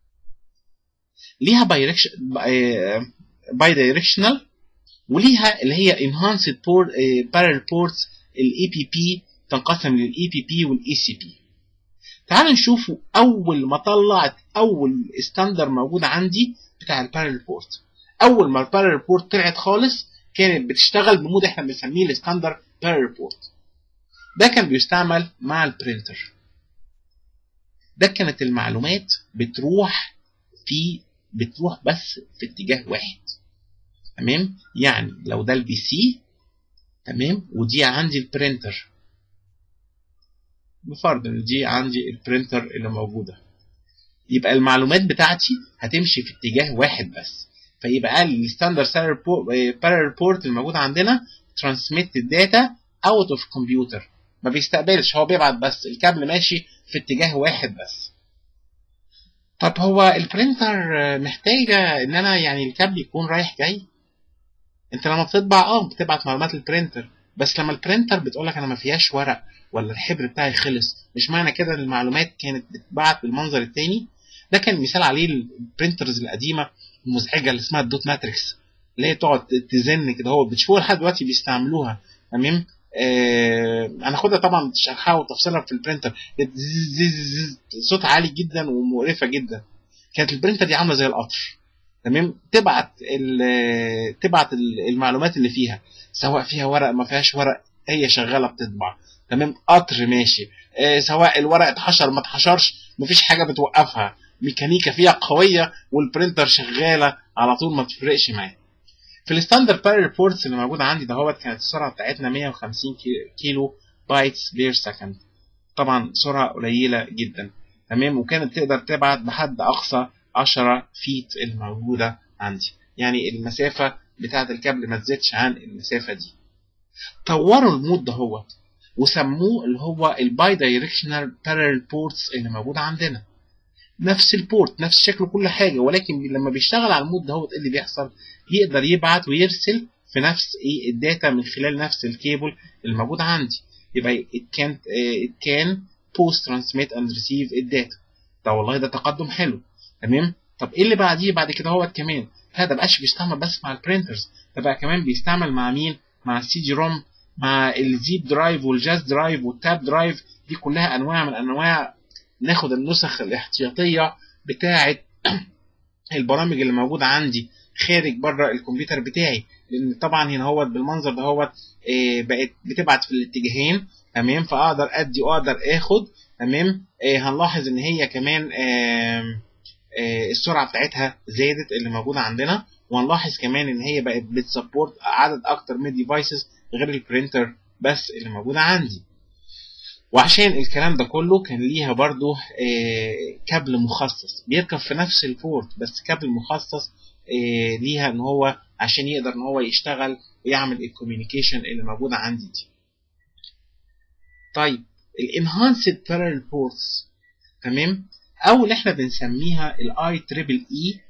ليها باي دايركشنال وليها اللي هي enhanced port parallel ports الاي بي بي تنقسم للاي بي بي والاي سي بي تعالوا نشوف اول ما طلعت اول ستاندر موجود عندي بتاع البارallel بورت اول ما البارallel بورت طلعت خالص كانت بتشتغل بمود احنا بنسميه الستاندر parallel بورت ده كان بيستعمل مع البرينتر ده كانت المعلومات بتروح في بتروح بس في اتجاه واحد تمام يعني لو ده البي سي تمام ودي عندي البرينتر بفرض ان دي عندي البرينتر اللي موجوده يبقى المعلومات بتاعتي هتمشي في اتجاه واحد بس فيبقى الستاندرد بارل بورت الموجود عندنا ترانسميت الداتا اوت اوف كمبيوتر ما بيستقبلش هو بيبعت بس الكابل ماشي في اتجاه واحد بس طب هو البرينتر محتاجة ان انا يعني الكابل يكون رايح جاي انت لما بتطبع اه بتبعت معلومات للبرينتر بس لما البرينتر بتقولك انا ما فيهاش ورق ولا الحبر بتاعي خلص مش معنى كده ان المعلومات كانت بتتبعت بالمنظر التاني ده كان مثال عليه البرينترز القديمه المزعجه اللي اسمها الدوت ماتريكس اللي هي تقعد تزن كده هو بتشوفوها لحد دلوقتي بيستعملوها تمام آه هناخدها طبعا شرحها وتفصيلها في البرينتر صوت عالي جدا ومقرفه جدا كانت البرينتر دي عامله زي القطر تمام تبعت تبعت المعلومات اللي فيها سواء فيها ورق ما فيهاش ورق هي شغاله بتطبع تمام قطر ماشي آه سواء الورق اتحشر ما اتحشرش مفيش حاجه بتوقفها ميكانيكا فيها قويه والبرينتر شغاله على طول ما بتفرقش معاه في الستاندرد باري ريبورتس اللي موجوده عندي دهوت كانت السرعه بتاعتنا 150 كيلو بايتس بير سكند طبعا سرعه قليله جدا تمام وكانت تقدر تبعت بحد اقصى 10 فيت الموجوده عندي يعني المسافه بتاعه الكابل ما تزيدش عن المسافه دي طوروا المود دهوت وسموه اللي هو الباي دايركشنال بارل بورتس اللي موجود عندنا نفس البورت نفس شكل كل حاجه ولكن لما بيشتغل على المود دهوت ايه اللي بيحصل يقدر يبعت ويرسل في نفس ايه الداتا من خلال نفس الكيبل الموجود عندي يبقى it can it can post transmit and receive الداتا ده والله ده تقدم حلو تمام طب ايه اللي بعديه بعد كده هوت كمان هذا بقاش بيستعمل بس مع البرينترز ده بقى كمان بيستعمل مع مين مع السي دي روم مع الزيب درايف والجاز درايف والتاب درايف دي كلها انواع من انواع ناخد النسخ الاحتياطيه بتاعه البرامج اللي موجوده عندي خارج بره الكمبيوتر بتاعي لان طبعا هنا هو بالمنظر ده هو إيه بقت بتبعت في الاتجاهين تمام فاقدر ادي واقدر اخد تمام إيه هنلاحظ ان هي كمان إيه إيه السرعه بتاعتها زادت اللي موجوده عندنا وهنلاحظ كمان ان هي بقت بتسبورت عدد اكتر من ديفايسز غير البرينتر بس اللي موجوده عندي وعشان الكلام ده كله كان ليها برضو كابل مخصص بيركب في نفس البورت بس كابل مخصص ليها ان هو عشان يقدر ان هو يشتغل ويعمل الكوميونيكيشن اللي موجوده عندي دي طيب الانهانسد بارل بورتس تمام او اللي احنا بنسميها الاي تريبل اي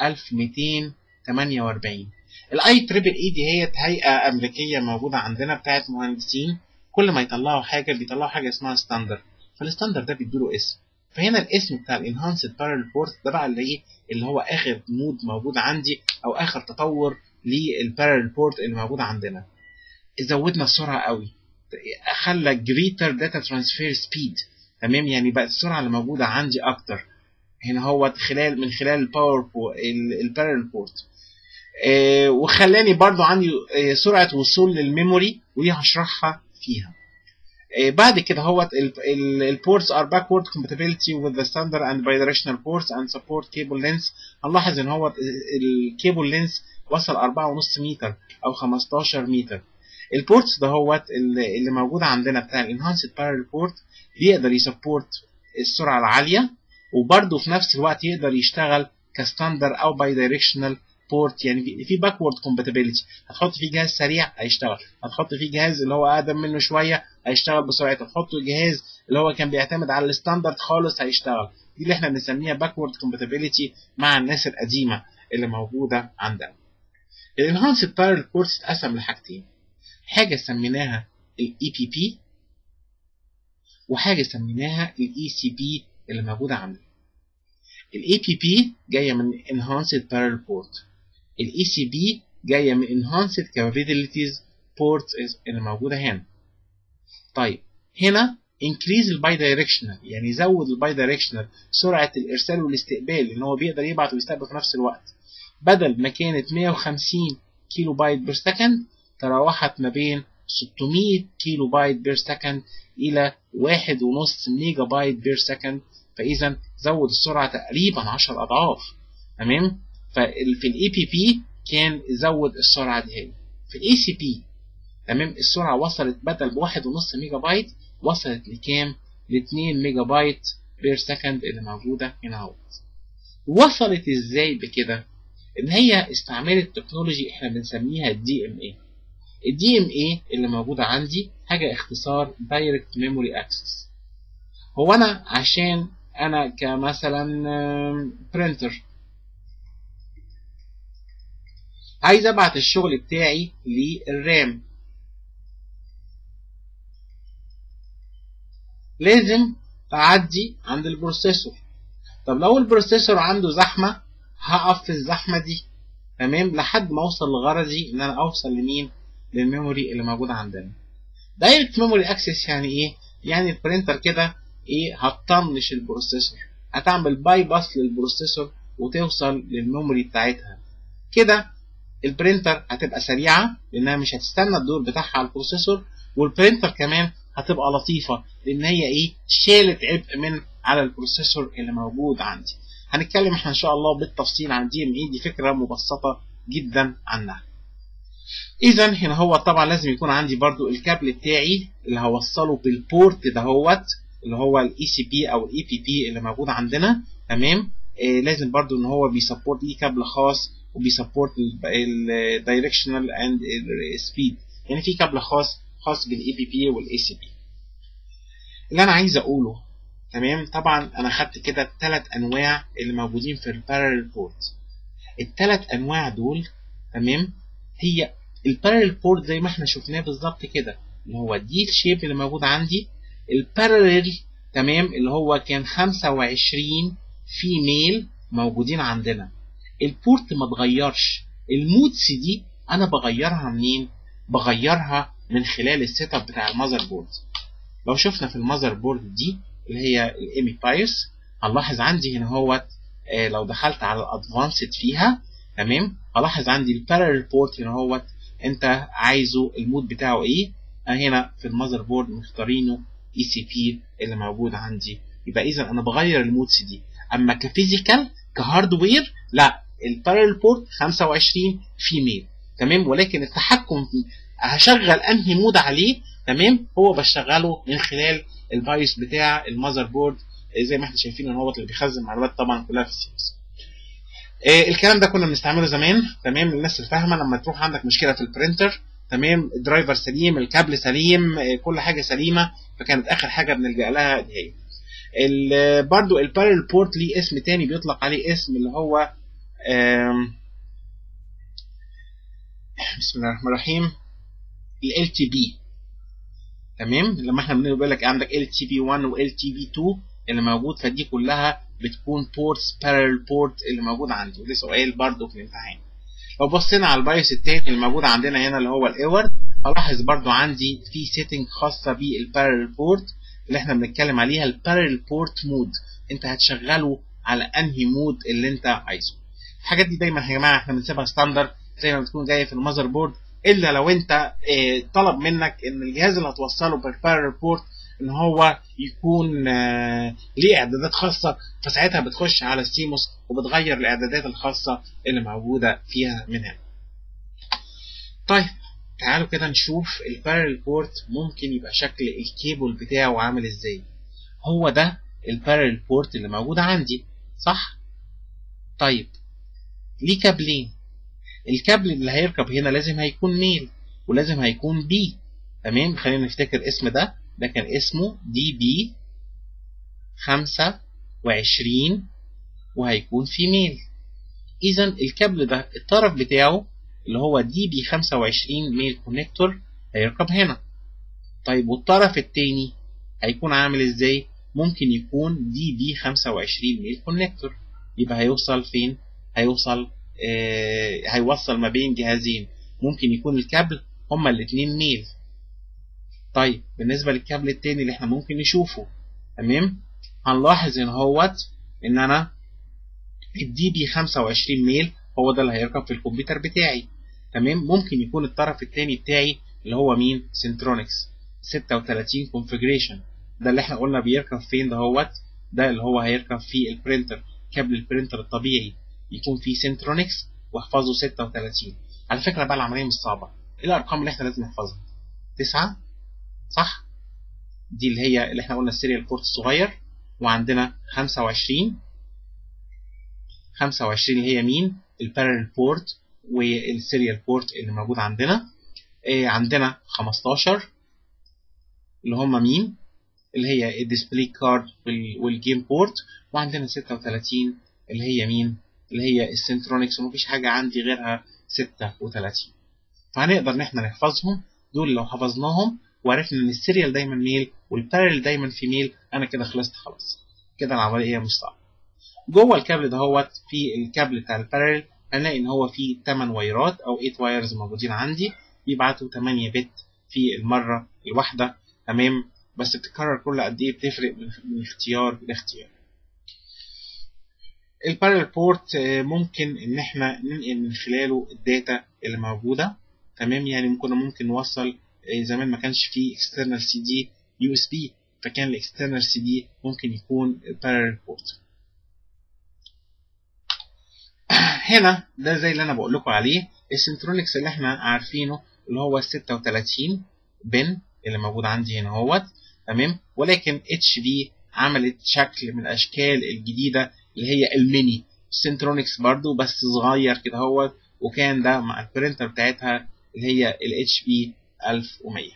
1248 الاي تريبل اي دي هي هيئه امريكيه موجوده عندنا بتاعت مهندسين كل ما يطلعوا حاجه بيطلعوا حاجه اسمها ستاندرد فالستاندرد ده بيدوله اسم فهنا الاسم بتاع الانهانسد بارل بورت ده بقى اللي ايه اللي هو اخر مود موجود عندي او اخر تطور للبارل بورت اللي موجود عندنا زودنا السرعه قوي خلى جريتر داتا ترانسفير سبيد تمام يعني بقت السرعه اللي موجوده عندي اكتر هنا هو خلال من خلال الباور البارل بورت آه وخلاني برضو عندي آه سرعه وصول للميموري ودي هشرحها فيها بعد كده هو البورتس are backward compatibility with the standard and bidirectional ports and support cable lengths هنلاحظ ان هو الكيبل لينس وصل 4.5 متر او 15 متر البورتس ده هو اللي موجود عندنا بتاع الانهانسد بارل بورت بيقدر يسبورت السرعه العاليه وبرده في نفس الوقت يقدر يشتغل كستاندر او بايدايركشنال بورت يعني في باكورد كومباتيبيليتي هتحط فيه جهاز سريع هيشتغل هتحط فيه جهاز اللي هو اقدم منه شويه هيشتغل بسرعته هتحط جهاز اللي هو كان بيعتمد على الستاندرد خالص هيشتغل دي اللي احنا بنسميها باكورد كومباتيبيليتي مع الناس القديمه اللي موجوده عندنا الانهانسد بارل بورتس اتقسم لحاجتين حاجه سميناها الاي بي بي وحاجه سميناها الاي سي بي اللي موجوده عندنا الاي بي بي جايه من enhanced parallel port الاي سي بي جايه من enhanced capabilities port اللي موجوده هنا طيب هنا increase الباي دايركشنال يعني يزود الباي دايركشنال سرعه الارسال والاستقبال ان هو بيقدر يبعت ويستقبل في نفس الوقت بدل ما كانت 150 كيلو بايت بير سكند تراوحت ما بين 600 كيلو بايت بير سكند الى 1.5 ميجا بايت بير سكند فاذا زود السرعه تقريبا 10 اضعاف تمام ففي الاي بي بي كان زود السرعه دي هي في الاي سي بي تمام السرعه وصلت بدل بواحد ونص ميجا بايت وصلت لكام ل 2 ميجا بايت بير سكند اللي موجوده هنا اهوت وصلت ازاي بكده ان هي استعملت تكنولوجي احنا بنسميها دي ام اي الدي ام اي اللي موجوده عندي حاجه اختصار دايركت ميموري اكسس هو انا عشان انا كمثلا برينتر عايز ابعت الشغل بتاعي للرام لازم اعدي عند البروسيسور طب لو البروسيسور عنده زحمه هقف في الزحمه دي تمام لحد ما اوصل لغرضي ان انا اوصل لمين للميموري اللي موجوده عندنا دايركت ميموري اكسس يعني ايه يعني البرينتر كده ايه هتطنش البروسيسور هتعمل باي باس للبروسيسور وتوصل للميموري بتاعتها كده البرينتر هتبقى سريعه لانها مش هتستنى الدور بتاعها على البروسيسور والبرينتر كمان هتبقى لطيفه لان هي ايه شالت عبء من على البروسيسور اللي موجود عندي هنتكلم احنا ان شاء الله بالتفصيل عن دي ام اي دي فكره مبسطه جدا عنها اذا هنا هو طبعا لازم يكون عندي برضو الكابل بتاعي اللي هوصله بالبورت دهوت اللي هو الاي سي بي او الاي بي بي اللي موجود عندنا تمام آه لازم برضو ان هو بيسبورت ليه كابل خاص وبيسبورت الدايركشنال اند سبيد يعني في كابل خاص خاص بالاي بي بي والاي سي بي اللي انا عايز اقوله تمام طبعا انا خدت كده الثلاث انواع اللي موجودين في البارallel بورت الثلاث انواع دول تمام هي البارallel بورت زي ما احنا شفناه بالظبط كده اللي هو دي الشيب اللي موجود عندي البارallel تمام اللي هو كان 25 فيميل موجودين عندنا البورت ما اتغيرش المودس دي انا بغيرها منين بغيرها من خلال السيت اب بتاع المذر بورد لو شفنا في المذر بورد دي اللي هي الايمي بايوس هنلاحظ عندي هنا هو آه لو دخلت على الادفانسد فيها تمام هلاحظ عندي البارallel بورت هنا هو انت عايزه المود بتاعه ايه هنا في المذر بورد مختارينه اي سي بي اللي موجود عندي يبقى اذا انا بغير المودز دي اما كفيزيكال كهاردوير لا البارallel بورت 25 فيميل تمام ولكن التحكم هشغل انهي مود عليه تمام هو بشغله من خلال البايوس بتاع المذر بورد زي ما احنا شايفين ان هو اللي بيخزن معلومات طبعا كلها في السيمس آه الكلام ده كنا بنستعمله زمان تمام الناس اللي فاهمه لما تروح عندك مشكله في البرينتر تمام الدرايفر سليم الكابل سليم آه كل حاجه سليمه فكانت اخر حاجه بنلجا لها دي هي برضو البارل بورت ليه اسم تاني بيطلق عليه اسم اللي هو بسم الله الرحمن الرحيم ال تي بي تمام لما احنا بنقول لك عندك ال تي بي 1 وال تي بي 2 اللي موجود فدي كلها بتكون بورتس بارل بورت اللي موجود عندي وده سؤال برضه في الامتحان لو بصينا على البايوس التاني اللي موجود عندنا هنا اللي هو الايورد هلاحظ برضه عندي في سيتنج خاصه بالبارل بورت اللي احنا بنتكلم عليها البارل بورت مود انت هتشغله على انهي مود اللي انت عايزه الحاجات دي دايما يا جماعه احنا بنسيبها ستاندرد زي ما بتكون جايه في المذر بورد الا لو انت اه طلب منك ان الجهاز اللي هتوصله بالبارل بورت ان هو يكون اه ليه اعدادات خاصه فساعتها بتخش على السيموس وبتغير الاعدادات الخاصه اللي موجوده فيها من هنا طيب تعالوا كده نشوف البارل بورت ممكن يبقى شكل الكيبل بتاعه عامل ازاي هو ده البارل بورت اللي موجود عندي صح طيب ليه كابلين الكابل اللي هيركب هنا لازم هيكون ميل ولازم هيكون بي تمام خلينا نفتكر اسم ده ده كان اسمه دي بي خمسة وعشرين وهيكون في ميل اذا الكابل ده الطرف بتاعه اللي هو دي بي 25 ميل كونكتور هيركب هنا طيب والطرف التاني هيكون عامل ازاي ممكن يكون دي بي 25 ميل كونكتور يبقى هيوصل فين هيوصل آه هيوصل ما بين جهازين ممكن يكون الكابل هما الاتنين ميل طيب بالنسبة للكابل التاني اللي احنا ممكن نشوفه تمام هنلاحظ ان هوت ان انا الدي بي 25 ميل هو ده اللي هيركب في الكمبيوتر بتاعي تمام ممكن يكون الطرف الثاني بتاعي اللي هو مين سنترونكس 36 كونفيجريشن ده اللي احنا قلنا بيركب فين دهوت ده اللي هو هيركب في البرينتر كابل البرينتر الطبيعي يكون فيه سنترونكس واحفظه 36 على فكره بقى العمليه مش صعبه ايه الارقام اللي احنا لازم نحفظها 9 صح دي اللي هي اللي احنا قلنا السيريال بورت الصغير وعندنا 25 25 اللي هي مين البارل بورت والسيريال بورت اللي موجود عندنا إيه عندنا 15 اللي هم مين اللي هي الديسبلاي كارد والجيم بورت وعندنا 36 اللي هي مين اللي هي السنترونكس ومفيش حاجة عندي غيرها 36 فهنقدر ان احنا نحفظهم دول لو حفظناهم وعرفنا ان السيريال دايما ميل والبارل دايما فيميل انا كده خلصت خلاص كده العملية مش صعبة جوه الكابل دهوت في الكابل بتاع البارل هنلاقي ان هو فيه 8 وايرات او 8 وايرز موجودين عندي بيبعتوا 8 بت في المرة الواحدة تمام بس بتتكرر كل قد ايه بتفرق من اختيار لاختيار البارل بورت ممكن ان احنا ننقل من خلاله الداتا اللي موجوده تمام يعني ممكن ممكن نوصل زمان ما كانش فيه external CD USB فكان الاكسترنال سي دي ممكن يكون بارل بورت هنا ده زي اللي انا بقول لكم عليه السنترونكس اللي احنا عارفينه اللي هو ال 36 بن اللي موجود عندي هنا اهوت تمام ولكن اتش في عملت شكل من الاشكال الجديده اللي هي الميني سنترونكس برضو بس صغير كده اهوت وكان ده مع البرينتر بتاعتها اللي هي ال اتش بي 1100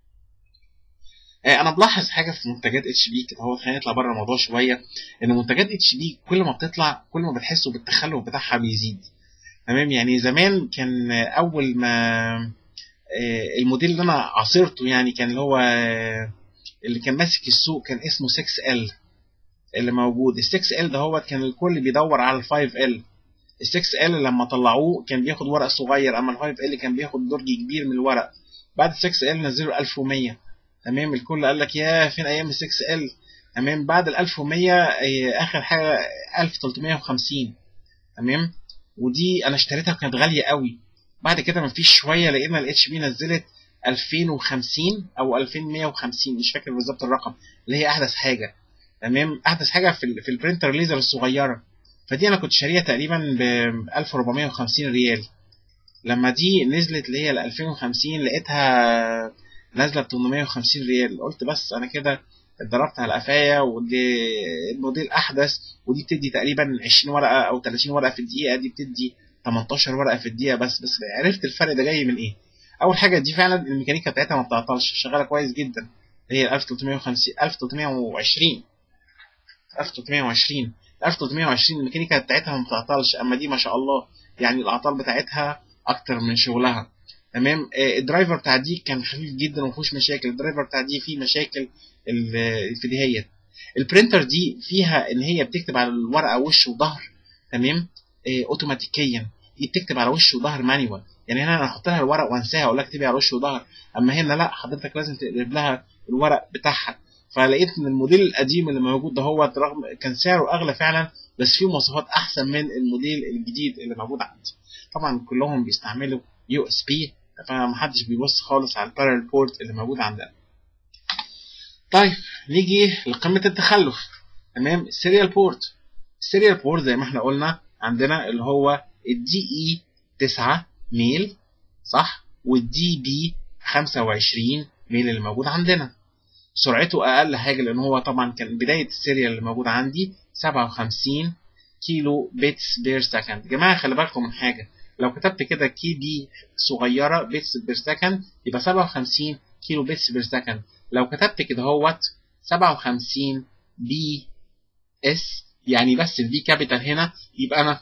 انا بلاحظ حاجه في منتجات اتش بي كده هو خلينا نطلع بره الموضوع شويه ان منتجات اتش بي كل ما بتطلع كل ما بتحسوا بالتخلف بتاعها بيزيد تمام يعني زمان كان اول ما الموديل اللي انا عاصرته يعني كان اللي هو اللي كان ماسك السوق كان اسمه 6 ال اللي موجود ال 6 ال ده هو كان الكل بيدور على ال 5 ال ال 6 ال لما طلعوه كان بياخد ورق صغير اما ال 5 ال كان بياخد درج كبير من الورق بعد ال 6 ال نزلوا 1100 تمام الكل قال لك يا فين ايام ال 6 ال تمام بعد ال 1100 اخر حاجه 1350 تمام ودي انا اشتريتها كانت غاليه قوي بعد كده مفيش شويه لقينا الاتش بي نزلت 2050 او 2150 مش فاكر بالظبط الرقم اللي هي احدث حاجه تمام احدث حاجه في ال في البرينتر ليزر الصغيره فدي انا كنت شاريها تقريبا ب 1450 ريال لما دي نزلت اللي هي ال 2050 لقيتها نازله ب 850 ريال قلت بس انا كده اتضربت على قفايا ودي الموديل احدث ودي بتدي تقريبا 20 ورقه او 30 ورقه في الدقيقه دي بتدي 18 ورقه في الدقيقه بس بس عرفت الفرق ده جاي من ايه اول حاجه دي فعلا الميكانيكا بتاعتها ما بتعطلش شغاله كويس جدا هي 1350 1320 1320 1320 الميكانيكا بتاعتها ما بتعطلش اما دي ما شاء الله يعني الاعطال بتاعتها اكتر من شغلها تمام الدرايفر بتاع دي كان خفيف جدا وما فيهوش مشاكل الدرايفر بتاع دي فيه مشاكل في دهيت البرينتر دي فيها ان هي بتكتب على الورقه وش وظهر تمام اوتوماتيكيا دي بتكتب على وش وظهر مانيوال يعني هنا انا احط لها الورق وانساها اقول لها اكتبي على وش وظهر اما هنا لا حضرتك لازم تقلب لها الورق بتاعها فلقيت ان الموديل القديم اللي موجود ده هو رغم كان سعره اغلى فعلا بس فيه مواصفات احسن من الموديل الجديد اللي موجود عندي طبعا كلهم بيستعملوا يو اس بي فمحدش بيبص خالص على البارل بورت اللي موجود عندنا طيب نيجي لقمة التخلف تمام السيريال بورت السيريال بورت زي ما احنا قلنا عندنا اللي هو الدي اي 9 ميل صح والدي بي 25 ميل اللي موجود عندنا سرعته اقل حاجه لان هو طبعا كان بدايه السيريال اللي موجود عندي 57 كيلو بيتس بير سكند جماعه خلي بالكم من حاجه لو كتبت كده كي بي صغيره بيتس بير سكند يبقى 57 كيلو بيتس بير سكند لو كتبت كده هوت 57 بي اس يعني بس البي كابيتال هنا يبقى انا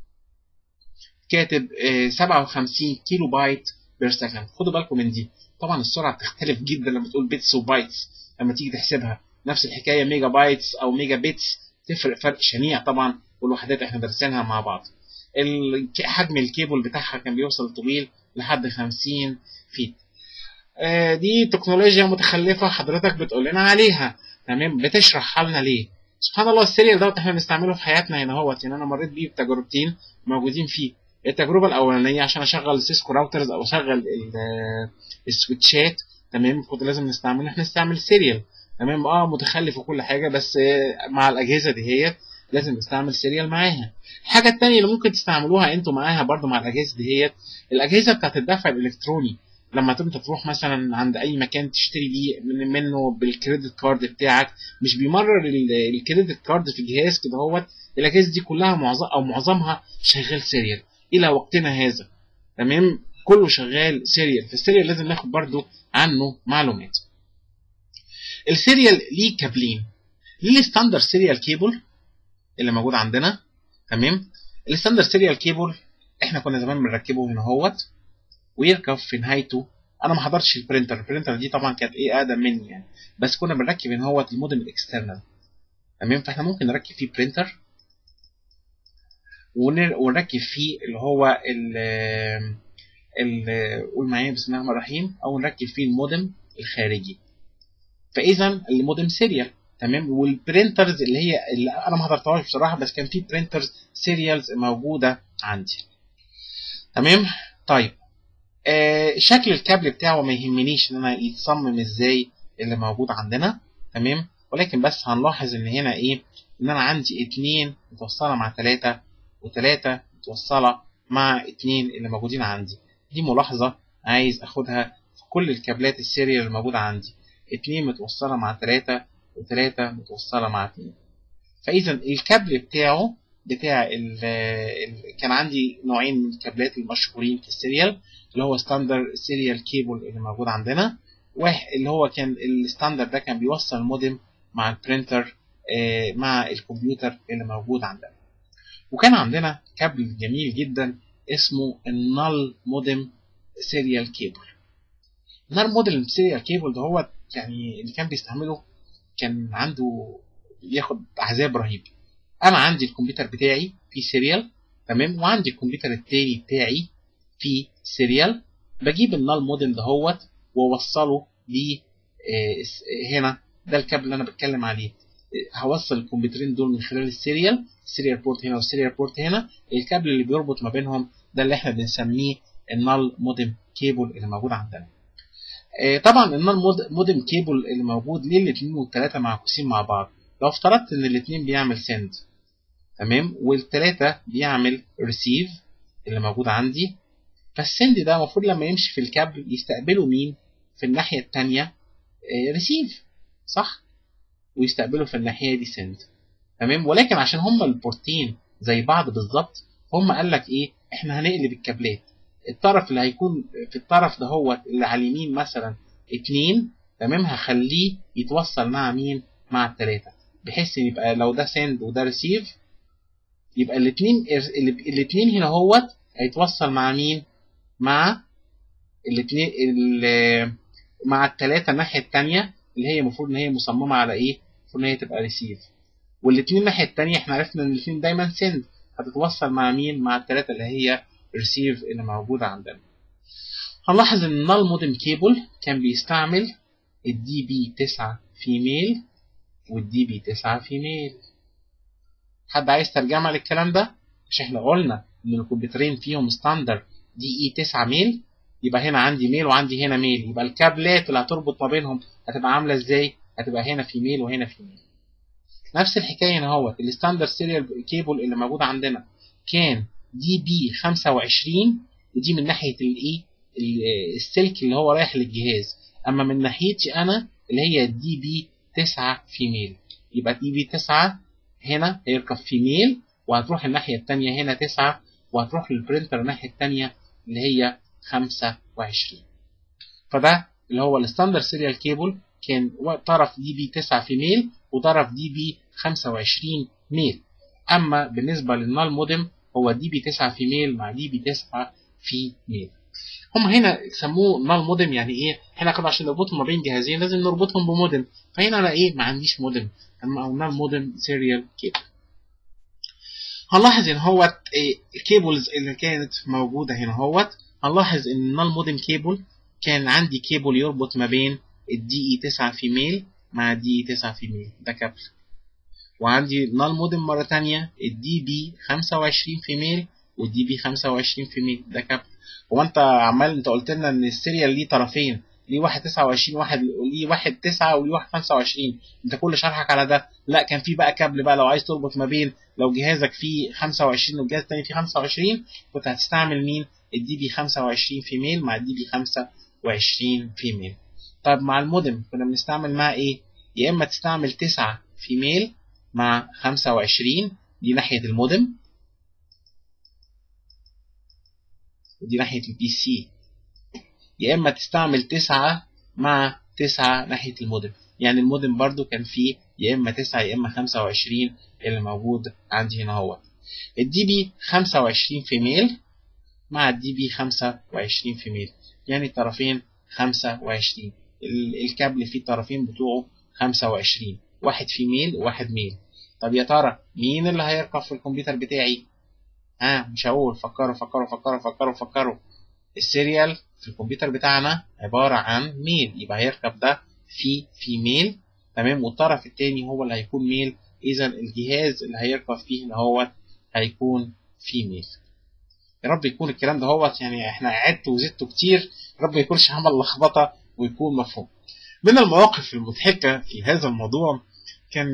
كاتب 57 كيلو بايت بير سكند خدوا بالكم من دي طبعا السرعه بتختلف جدا لما تقول بيتس وبايتس لما تيجي تحسبها نفس الحكايه ميجا بايتس او ميجا بيتس تفرق فرق شنيع طبعا والوحدات احنا دارسينها مع بعض حجم الكيبل بتاعها كان بيوصل طويل لحد 50 فيت دي تكنولوجيا متخلفة حضرتك بتقول لنا عليها تمام بتشرح لنا ليه سبحان الله السيريال دوت احنا بنستعمله في حياتنا هنا اهوت يعني انا مريت بيه بتجربتين موجودين فيه التجربة الأولانية عشان أشغل سيسكو راوترز أو أشغل السويتشات تمام كنت لازم نستعمله احنا نستعمل سيريال تمام اه متخلف وكل حاجة بس مع الأجهزة دهيت لازم نستعمل سيريال معاها الحاجة التانية اللي ممكن تستعملوها انتوا معاها برضو مع الأجهزة دهيت الأجهزة بتاعت الدفع الإلكتروني لما انت تروح مثلا عند اي مكان تشتري بيه من منه بالكريدت كارد بتاعك مش بيمرر ال- الكريدت كارد في الجهاز كده هوت الاجهزه دي كلها معظم او معظمها شغال سيريال الى وقتنا هذا تمام كله شغال سيريال فالسيريال لازم ناخد برضو عنه معلومات السيريال ليه كابلين ليه الستاندر سيريال كيبل اللي موجود عندنا تمام الستاندر سيريال كيبل احنا كنا زمان بنركبه هنا اهوت ويركب في نهايته انا ما حضرتش البرينتر البرينتر دي طبعا كانت ايه اقدم مني يعني بس كنا بنركب هنا اهوت المودم الاكسترنال تمام فاحنا ممكن نركب فيه برينتر ونر- ونركب فيه اللي هو ال ال قول معايا بسم الله الرحمن الرحيم او نركب فيه المودم الخارجي فاذا المودم سيريال تمام والبرينترز اللي هي اللي انا ما حضرتهاش بصراحه بس كان في برينترز سيريالز موجوده عندي تمام طيب آه شكل الكابل بتاعه ما يهمنيش ان انا يتصمم ازاي اللي موجود عندنا تمام ولكن بس هنلاحظ ان هنا ايه ان انا عندي اتنين متوصله مع تلاتة وتلاتة متوصله مع اتنين اللي موجودين عندي دي ملاحظه عايز اخدها في كل الكابلات السيريال الموجوده عندي اتنين متوصله مع تلاتة وتلاتة متوصله مع اتنين فاذا الكابل بتاعه بتاع ال ال كان عندي نوعين من الكابلات المشهورين في السيريال اللي هو ستاندر سيريال كيبل اللي موجود عندنا واحد اللي هو كان الستاندر ده كان بيوصل المودم مع البرينتر آه، مع الكمبيوتر اللي موجود عندنا وكان عندنا كابل جميل جدا اسمه النال مودم سيريال كيبل النال مودم سيريال كيبل ده هو يعني اللي كان بيستعمله كان عنده بياخد عذاب رهيب انا عندي الكمبيوتر بتاعي فيه سيريال تمام وعندي الكمبيوتر التاني بتاعي فيه سيريال بجيب النال مودم دهوت واوصله ل هنا ده الكابل اللي انا بتكلم عليه آه، هوصل الكمبيوترين دول من خلال السيريال السيريال بورت هنا والسيريال بورت هنا الكابل اللي بيربط ما بينهم ده اللي احنا بنسميه النال مودم كيبل اللي موجود عندنا آه، طبعا النال مود- مودم كيبل اللي موجود ليه الاثنين والثلاثه معكوسين مع بعض لو افترضت ان الاثنين بيعمل سند تمام والثلاثه بيعمل ريسيف اللي موجود عندي فالسند ده المفروض لما يمشي في الكابل يستقبله مين في الناحيه الثانيه ريسيف صح ويستقبله في الناحيه دي سند تمام ولكن عشان هما البورتين زي بعض بالظبط هم قال لك ايه احنا هنقلب الكابلات الطرف اللي هيكون في الطرف ده هو اللي على اليمين مثلا اتنين تمام هخليه يتوصل مع مين مع التلاتة بحيث ان يبقى لو ده سند وده ريسيف يبقى الاتنين الاتنين هنا هوت هيتوصل مع مين مع الاتنين ال- مع التلاتة الناحية التانية اللي هي المفروض ان هي مصممة على ايه المفروض ان هي تبقى ريسيف والاتنين الناحية التانية احنا عرفنا ان الاتنين دايما سند هتتوصل مع مين مع التلاتة اللي هي ريسيف اللي موجودة عندنا هنلاحظ ان النال مودم كيبل كان بيستعمل الدي بي 9 فيميل والدي بي 9 فيميل حد عايز ترجمة للكلام ده مش احنا قلنا ان الكمبيوترين فيهم ستاندر دي اي 9 ميل يبقى هنا عندي ميل وعندي هنا ميل يبقى الكابلات اللي هتربط ما بينهم هتبقى عامله ازاي هتبقى هنا في ميل وهنا في ميل نفس الحكايه هنا اهوت الستاندر سيريال كيبل اللي موجود عندنا كان دي بي 25 ودي من ناحيه الايه ال- السلك اللي هو رايح للجهاز اما من ناحيتي انا اللي هي دي بي 9 فيميل يبقى دي بي 9 هنا هيركب فيميل وهتروح الناحيه الثانيه هنا 9 وهتروح للبرينتر الناحيه الثانيه اللي هي 25 فده اللي هو الستاندر سيريال كيبل كان طرف دي بي 9 في ميل وطرف دي بي 25 ميل اما بالنسبه للنال مودم هو دي بي 9 في ميل مع دي بي 9 في ميل هم هنا سموه نال مودم يعني ايه احنا كده عشان نربطهم ما بين جهازين لازم نربطهم بمودم فهنا انا ايه ما عنديش مودم اما او نال مودم سيريال كيبل هنلاحظ ان هو الكيبلز اللي كانت موجوده هنا اهوت هنلاحظ ان النال مودم كيبل كان عندي كيبل يربط ما بين الدي اي 9 في ميل مع دي اي 9 في ميل ده كابل وعندي نال مودم مرة تانية الدي بي 25 في ميل والدي بي 25 في ميل ده كابل هو انت عمال انت قلت لنا ان السيريال ليه طرفين ليه واحد 29 واحد ليه واحد 9 وليه واحد 25 انت كل شرحك على ده لا كان في بقى كابل بقى لو عايز تربط ما بين لو جهازك فيه 25 والجهاز التاني فيه 25 كنت هتستعمل مين الدي بي 25 في ميل مع الدي بي 25 25 فيميل طيب مع المودم كنا بنستعمل معاه ايه يا اما تستعمل 9 فيميل مع 25 دي ناحية المودم ودي ناحية البي سي يا اما تستعمل 9 مع 9 ناحية المودم يعني المودم برضو كان فيه يا اما 9 يا اما 25 اللي موجود عندي هنا هو الدي بي 25 فيميل مع الدي بي 25 فيميل يعني الطرفين 25 الكابل فيه الطرفين بتوعه 25 واحد فيميل وواحد ميل طب يا ترى مين اللي هيركب في الكمبيوتر بتاعي ها آه مش هقول فكروا فكروا فكروا فكروا فكروا السيريال في الكمبيوتر بتاعنا عبارة عن ميل يبقى هيركب ده في فيميل تمام والطرف التاني هو اللي هيكون ميل اذا الجهاز اللي هيركب فيه اللي هو هيكون فيميل يا رب يكون الكلام ده هو يعني احنا عدت وزدته كتير يا رب ما يكونش عمل لخبطه ويكون مفهوم من المواقف المضحكه في هذا الموضوع كان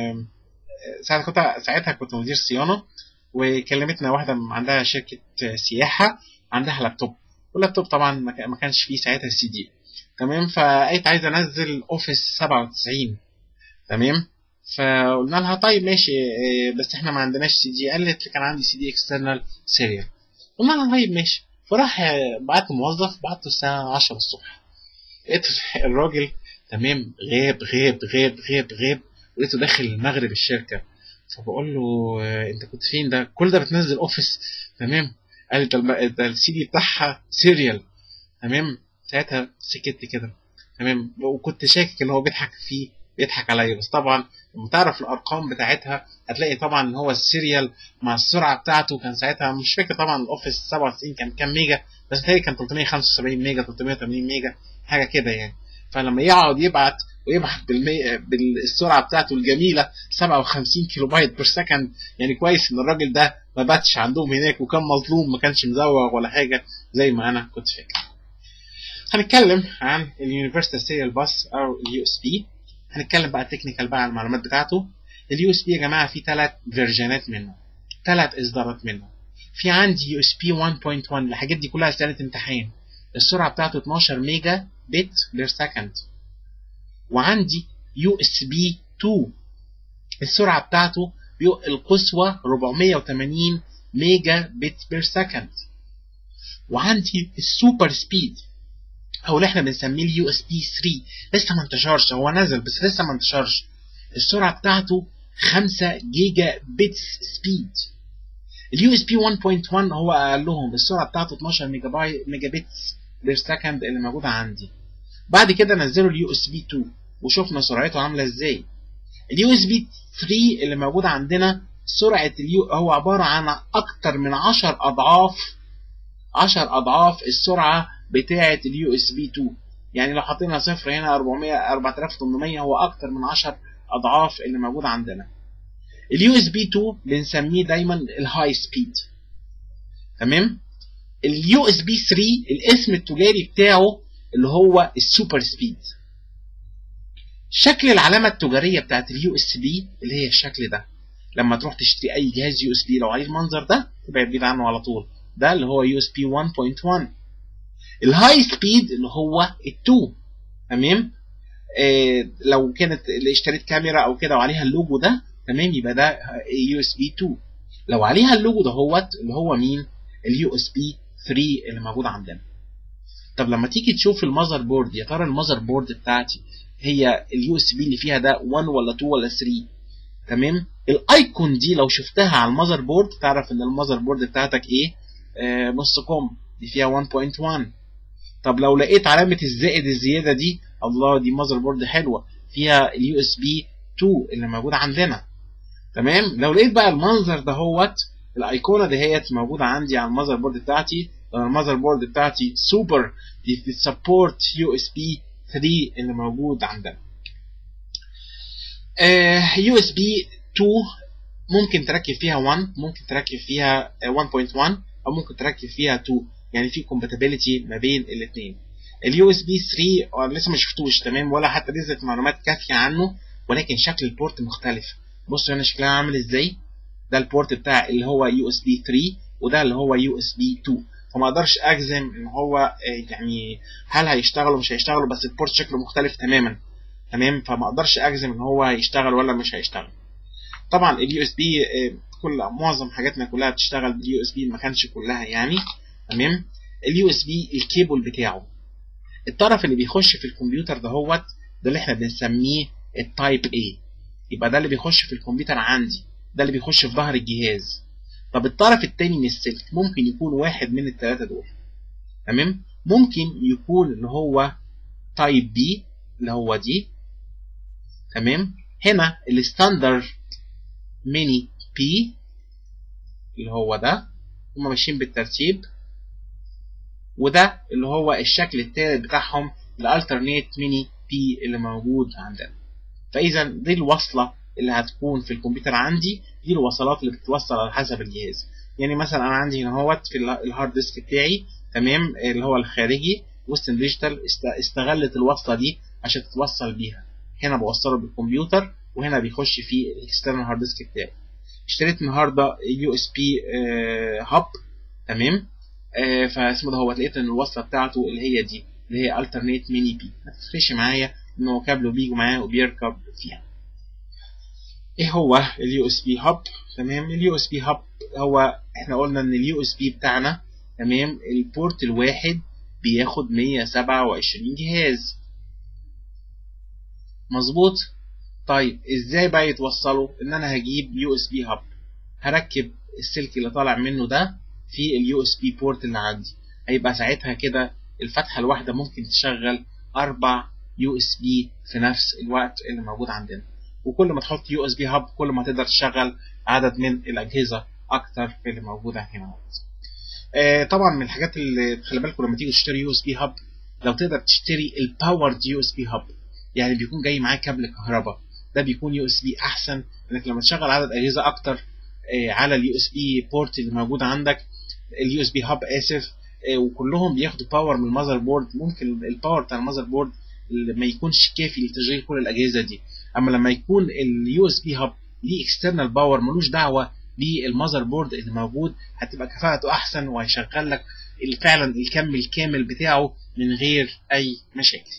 ساعتها كنت ساعتها كنت مدير صيانه وكلمتنا واحده عندها شركه سياحه عندها لابتوب واللابتوب طبعا ما كانش فيه ساعتها سي دي تمام فقالت عايزه انزل اوفيس 97 تمام فقلنا لها طيب ماشي بس احنا ما عندناش سي دي قالت كان عندي سي دي اكسترنال سيريال قلنا لها طيب ماشي فراح بعت موظف بعته الساعه 10 الصبح لقيت الراجل تمام غاب غاب غاب غاب غاب ولقيته داخل المغرب الشركه فبقول له انت كنت فين ده كل ده بتنزل اوفيس تمام قال لي ده السي دي بتاعها سيريال تمام ساعتها سكت كده تمام وكنت شاكك ان هو بيضحك فيه بيضحك عليا بس طبعا لما تعرف الارقام بتاعتها هتلاقي طبعا ان هو السيريال مع السرعه بتاعته كان ساعتها مش فاكر طبعا الاوفيس 97 كان كام ميجا بس تاني كان 375 ميجا 380 ميجا حاجه كده يعني فلما يقعد يبعت ويبعت بالمي... بالسرعه بتاعته الجميله 57 كيلو بايت بير سكند يعني كويس ان الراجل ده ما باتش عندهم هناك وكان مظلوم ما كانش مزوغ ولا حاجه زي ما انا كنت فاكر هنتكلم عن اليونيفرسال سيريال باس او اليو اس بي هنتكلم بقى تكنيكال بقى على المعلومات بتاعته اليو اس بي يا جماعه في ثلاث فيرجنات منه ثلاث اصدارات منه في عندي يو اس بي 1.1 الحاجات دي كلها اسئله امتحان السرعه بتاعته 12 ميجا بت بير سكند وعندي يو اس بي 2 السرعه بتاعته القصوى 480 ميجا بت بير سكند وعندي السوبر سبيد او اللي احنا بنسميه اليو اس بي 3 لسه ما انتشرش هو نزل بس لسه ما انتشرش السرعه بتاعته 5 جيجا بتس سبيد اليو اس بي 1.1 هو اقلهم السرعه بتاعته 12 ميجا باي ميجا بتس بير سكند اللي موجوده عندي بعد كده نزلوا اليو اس بي 2 وشفنا سرعته عامله ازاي اليو اس بي 3 اللي موجود عندنا سرعه اليو هو عباره عن اكتر من 10 اضعاف 10 اضعاف السرعه بتاعه اليو اس بي 2 يعني لو حطينا صفر هنا 400 4800 هو اكتر من 10 اضعاف اللي موجود عندنا اليو اس بي 2 بنسميه دايما الهاي سبيد تمام اليو اس بي 3 الاسم التجاري بتاعه اللي هو السوبر سبيد شكل العلامة التجارية بتاعت اليو اس بي اللي هي الشكل ده لما تروح تشتري اي جهاز يو اس بي لو عليه المنظر ده تبعد بعيد عنه على طول ده اللي هو يو اس بي 1.1 الهاي سبيد اللي هو ال2 تمام آه لو كانت اللي اشتريت كاميرا او كده وعليها اللوجو ده تمام يبقى ده يو اس بي 2 لو عليها اللوجو ده هوت اللي هو مين اليو اس بي 3 اللي موجود عندنا طب لما تيجي تشوف المذر بورد يا ترى المذر بورد بتاعتي هي اليو اس بي اللي فيها ده 1 ولا 2 ولا 3 تمام الايكون دي لو شفتها على المذر بورد تعرف ان المذر بورد بتاعتك ايه آه نص كوم دي فيها 1.1 طب لو لقيت علامة الزائد الزيادة دي الله دي مذر بورد حلوة فيها اليو اس بي 2 اللي موجودة عندنا تمام لو لقيت بقى المنظر ده هوت الايقونه دهيت موجوده عندي على المذر بورد بتاعتي المذر بورد بتاعتي سوبر دي بتسبورت يو اس بي 3 اللي موجود عندنا يو اس بي 2 ممكن تركب فيها 1 ممكن تركب فيها 1.1 او ممكن تركب فيها 2 يعني في compatibility ما بين الاثنين اليو اس بي 3 لسه ما شفتوش تمام ولا حتى نزلت معلومات كافيه عنه ولكن شكل البورت مختلف بصوا هنا شكلها عامل ازاي ده البورت بتاع اللي هو يو اس بي 3 وده اللي هو يو اس بي 2 فما اقدرش اجزم ان هو آه، يعني هل هيشتغلوا مش هيشتغلوا بس البورت شكله مختلف تماما تمام فما اقدرش اجزم ان هو هيشتغل ولا مش هيشتغل طبعا اليو اس بي كل معظم حاجاتنا كلها بتشتغل باليو اس بي ما كانش كلها يعني تمام اليو اس بي الكيبل بتاعه الطرف اللي بيخش في الكمبيوتر دهوت ده اللي احنا بنسميه التايب A يبقى ده اللي بيخش في الكمبيوتر عندي ده اللي بيخش في ظهر الجهاز طب الطرف التاني من السلك ممكن يكون واحد من الثلاثه دول تمام ممكن يكون اللي هو تايب بي اللي هو دي تمام هنا الستاندرد ميني بي اللي هو ده هما ماشيين بالترتيب وده اللي هو الشكل الثالث بتاعهم الالترنيت ميني بي اللي موجود عندنا فاذا دي الوصله اللي هتكون في الكمبيوتر عندي دي الوصلات اللي بتتوصل على حسب الجهاز يعني مثلا انا عندي هنا اهوت في الهارد ديسك بتاعي تمام اللي هو الخارجي ويسترن ديجيتال استغلت الوصله دي عشان تتوصل بيها هنا بوصله بالكمبيوتر وهنا بيخش في الاكسترنال هارد ديسك بتاعي اشتريت النهارده يو اس بي هاب تمام آه فاسمه ده هو لقيت ان الوصله بتاعته اللي هي دي اللي هي الترنيت ميني بي ما تفرقش معايا ان هو كابله بيجي معاه وبيركب فيها ايه هو اليو اس بي هاب تمام اليو اس بي هاب هو احنا قلنا ان اليو اس بي بتاعنا تمام البورت الواحد بياخد 127 جهاز مظبوط طيب ازاي بقى يتوصلوا ان انا هجيب يو اس بي هاب هركب السلك اللي طالع منه ده في اليو اس بي بورت اللي عندي هيبقى ساعتها كده الفتحه الواحده ممكن تشغل اربع يو اس بي في نفس الوقت اللي موجود عندنا وكل ما تحط يو اس بي هاب كل ما تقدر تشغل عدد من الاجهزه اكتر اللي موجوده هنا آه طبعا من الحاجات اللي خلي بالكم لما تيجي تشتري يو اس بي هاب لو تقدر تشتري الباورد يو اس بي هاب يعني بيكون جاي معاه كابل كهرباء ده بيكون يو اس بي احسن انك لما تشغل عدد اجهزه اكتر آه على اليو اس بي بورت اللي موجود عندك اليو اس بي هاب اسف آه وكلهم بياخدوا باور من المذر بورد ممكن الباور بتاع المذر بورد ما يكونش كافي لتشغيل كل الاجهزه دي اما لما يكون اليو اس بي هاب ليه اكسترنال باور ملوش دعوه بالمذر بورد اللي موجود هتبقى كفاءته احسن وهيشغل لك فعلا الكم الكامل بتاعه من غير اي مشاكل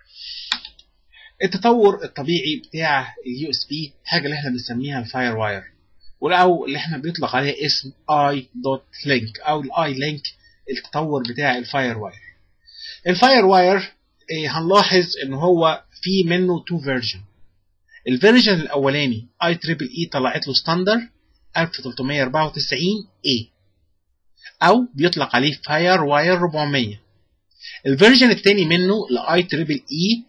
التطور الطبيعي بتاع اليو اس بي حاجه اللي احنا بنسميها الفاير واير او اللي احنا بيطلق عليها اسم اي دوت لينك او الاي لينك التطور بتاع الفاير واير الفاير واير هنلاحظ ان هو في منه تو فيرجن الفيرجن الاولاني اي تريبل اي طلعت له ستاندر 1394 اي او بيطلق عليه فاير واير 400 الفيرجن الثاني منه الاي تريبل اي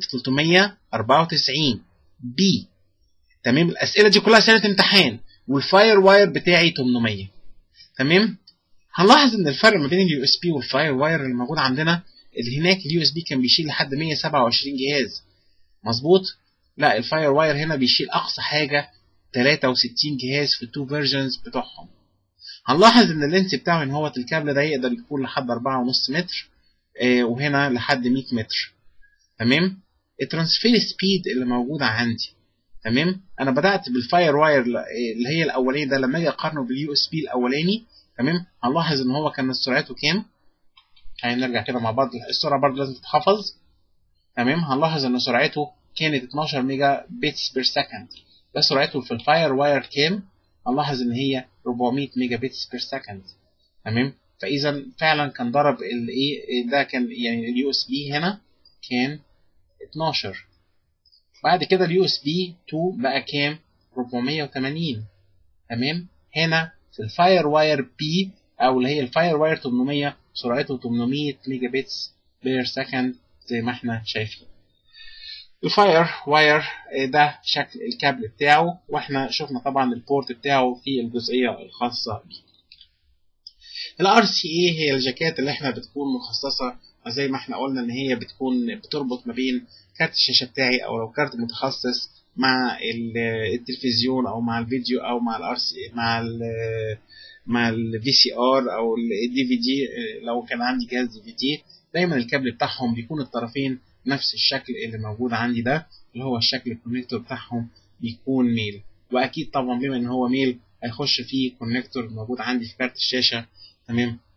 1394 بي تمام الاسئله دي كلها اسئله امتحان والفاير واير بتاعي 800 تمام هنلاحظ ان الفرق ما بين اليو اس بي والفاير واير اللي موجود عندنا اللي هناك اليو اس بي كان بيشيل لحد 127 جهاز مظبوط لا الفاير واير هنا بيشيل اقصى حاجه 63 جهاز في التو فيرجنز بتوعهم هنلاحظ ان اللينس بتاعه ان هو الكابل ده يقدر يكون لحد 4.5 متر آه وهنا لحد 100 متر تمام الترانسفير سبيد اللي موجوده عندي تمام انا بدات بالفاير واير اللي هي الاولاني ده لما اجي اقارنه باليو اس بي الاولاني تمام هنلاحظ ان هو كانت سرعته كام هنرجع كده مع بعض السرعه برضه لازم تتحفظ تمام هنلاحظ ان سرعته كانت 12 ميجا بيتس بير سكند ده سرعته في الفاير واير كام هنلاحظ ان هي 400 ميجا بيتس بير سكند تمام فاذا فعلا كان ضرب الايه ده كان يعني اليو اس بي هنا كان 12 بعد كده اليو اس بي 2 بقى كام 480 تمام هنا في الفاير واير بي او اللي هي الفاير واير 800 سرعته 800 ميجا بيتس بير سكند زي ما احنا شايفين الفاير واير ده شكل الكابل بتاعه واحنا شفنا طبعا البورت بتاعه في الجزئيه الخاصه بيه الار سي اي هي الجاكات اللي احنا بتكون مخصصه زي ما احنا قلنا ان هي بتكون بتربط ما بين كارت الشاشه بتاعي او لو كارت متخصص مع التلفزيون او مع الفيديو او مع الار سي مع ال مع الفي سي ار او الدي في دي لو كان عندي جهاز دي في دي دايما الكابل بتاعهم بيكون الطرفين نفس الشكل اللي موجود عندي ده اللي هو الشكل الكونكتور بتاعهم بيكون ميل واكيد طبعا بما ان هو ميل هيخش فيه كونكتور موجود عندي في كارت الشاشه تمام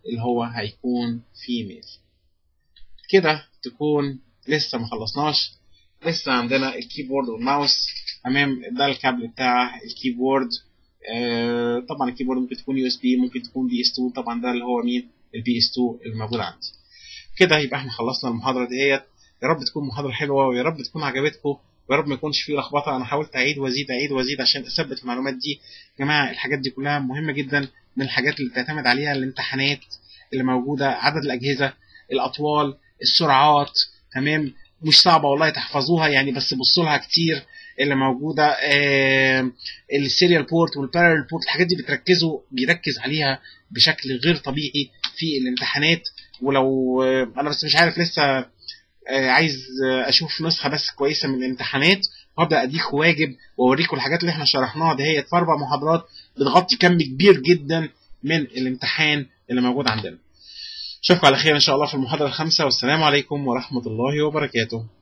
اللي هو هيكون فيميل كده تكون لسه ما خلصناش لسه عندنا الكيبورد والماوس تمام ده الكابل بتاع الكيبورد آه طبعا الكيبورد ممكن تكون يو اس بي ممكن تكون بي اس 2 طبعا ده اللي هو مين البي اس 2 اللي موجود عندي كده يبقى احنا خلصنا المحاضره ديت يا رب تكون محاضره حلوه ويا رب تكون عجبتكم ويا رب ما يكونش فيه لخبطه انا حاولت اعيد وازيد اعيد وازيد عشان اثبت المعلومات دي يا جماعه الحاجات دي كلها مهمه جدا من الحاجات اللي بتعتمد عليها الامتحانات اللي موجوده عدد الاجهزه الاطوال السرعات تمام مش صعبه والله تحفظوها يعني بس بصوا لها كتير اللي موجوده آه السيريال بورت والبارل بورت الحاجات دي بتركزوا بيركز عليها بشكل غير طبيعي في الامتحانات ولو آه انا بس مش عارف لسه آه عايز آه اشوف نسخه بس كويسه من الامتحانات وابدا اديك واجب واوريكم الحاجات اللي احنا شرحناها دهيت في اربع محاضرات بتغطي كم كبير جدا من الامتحان اللي موجود عندنا اشوفكم على خير ان شاء الله في المحاضره الخامسه والسلام عليكم ورحمه الله وبركاته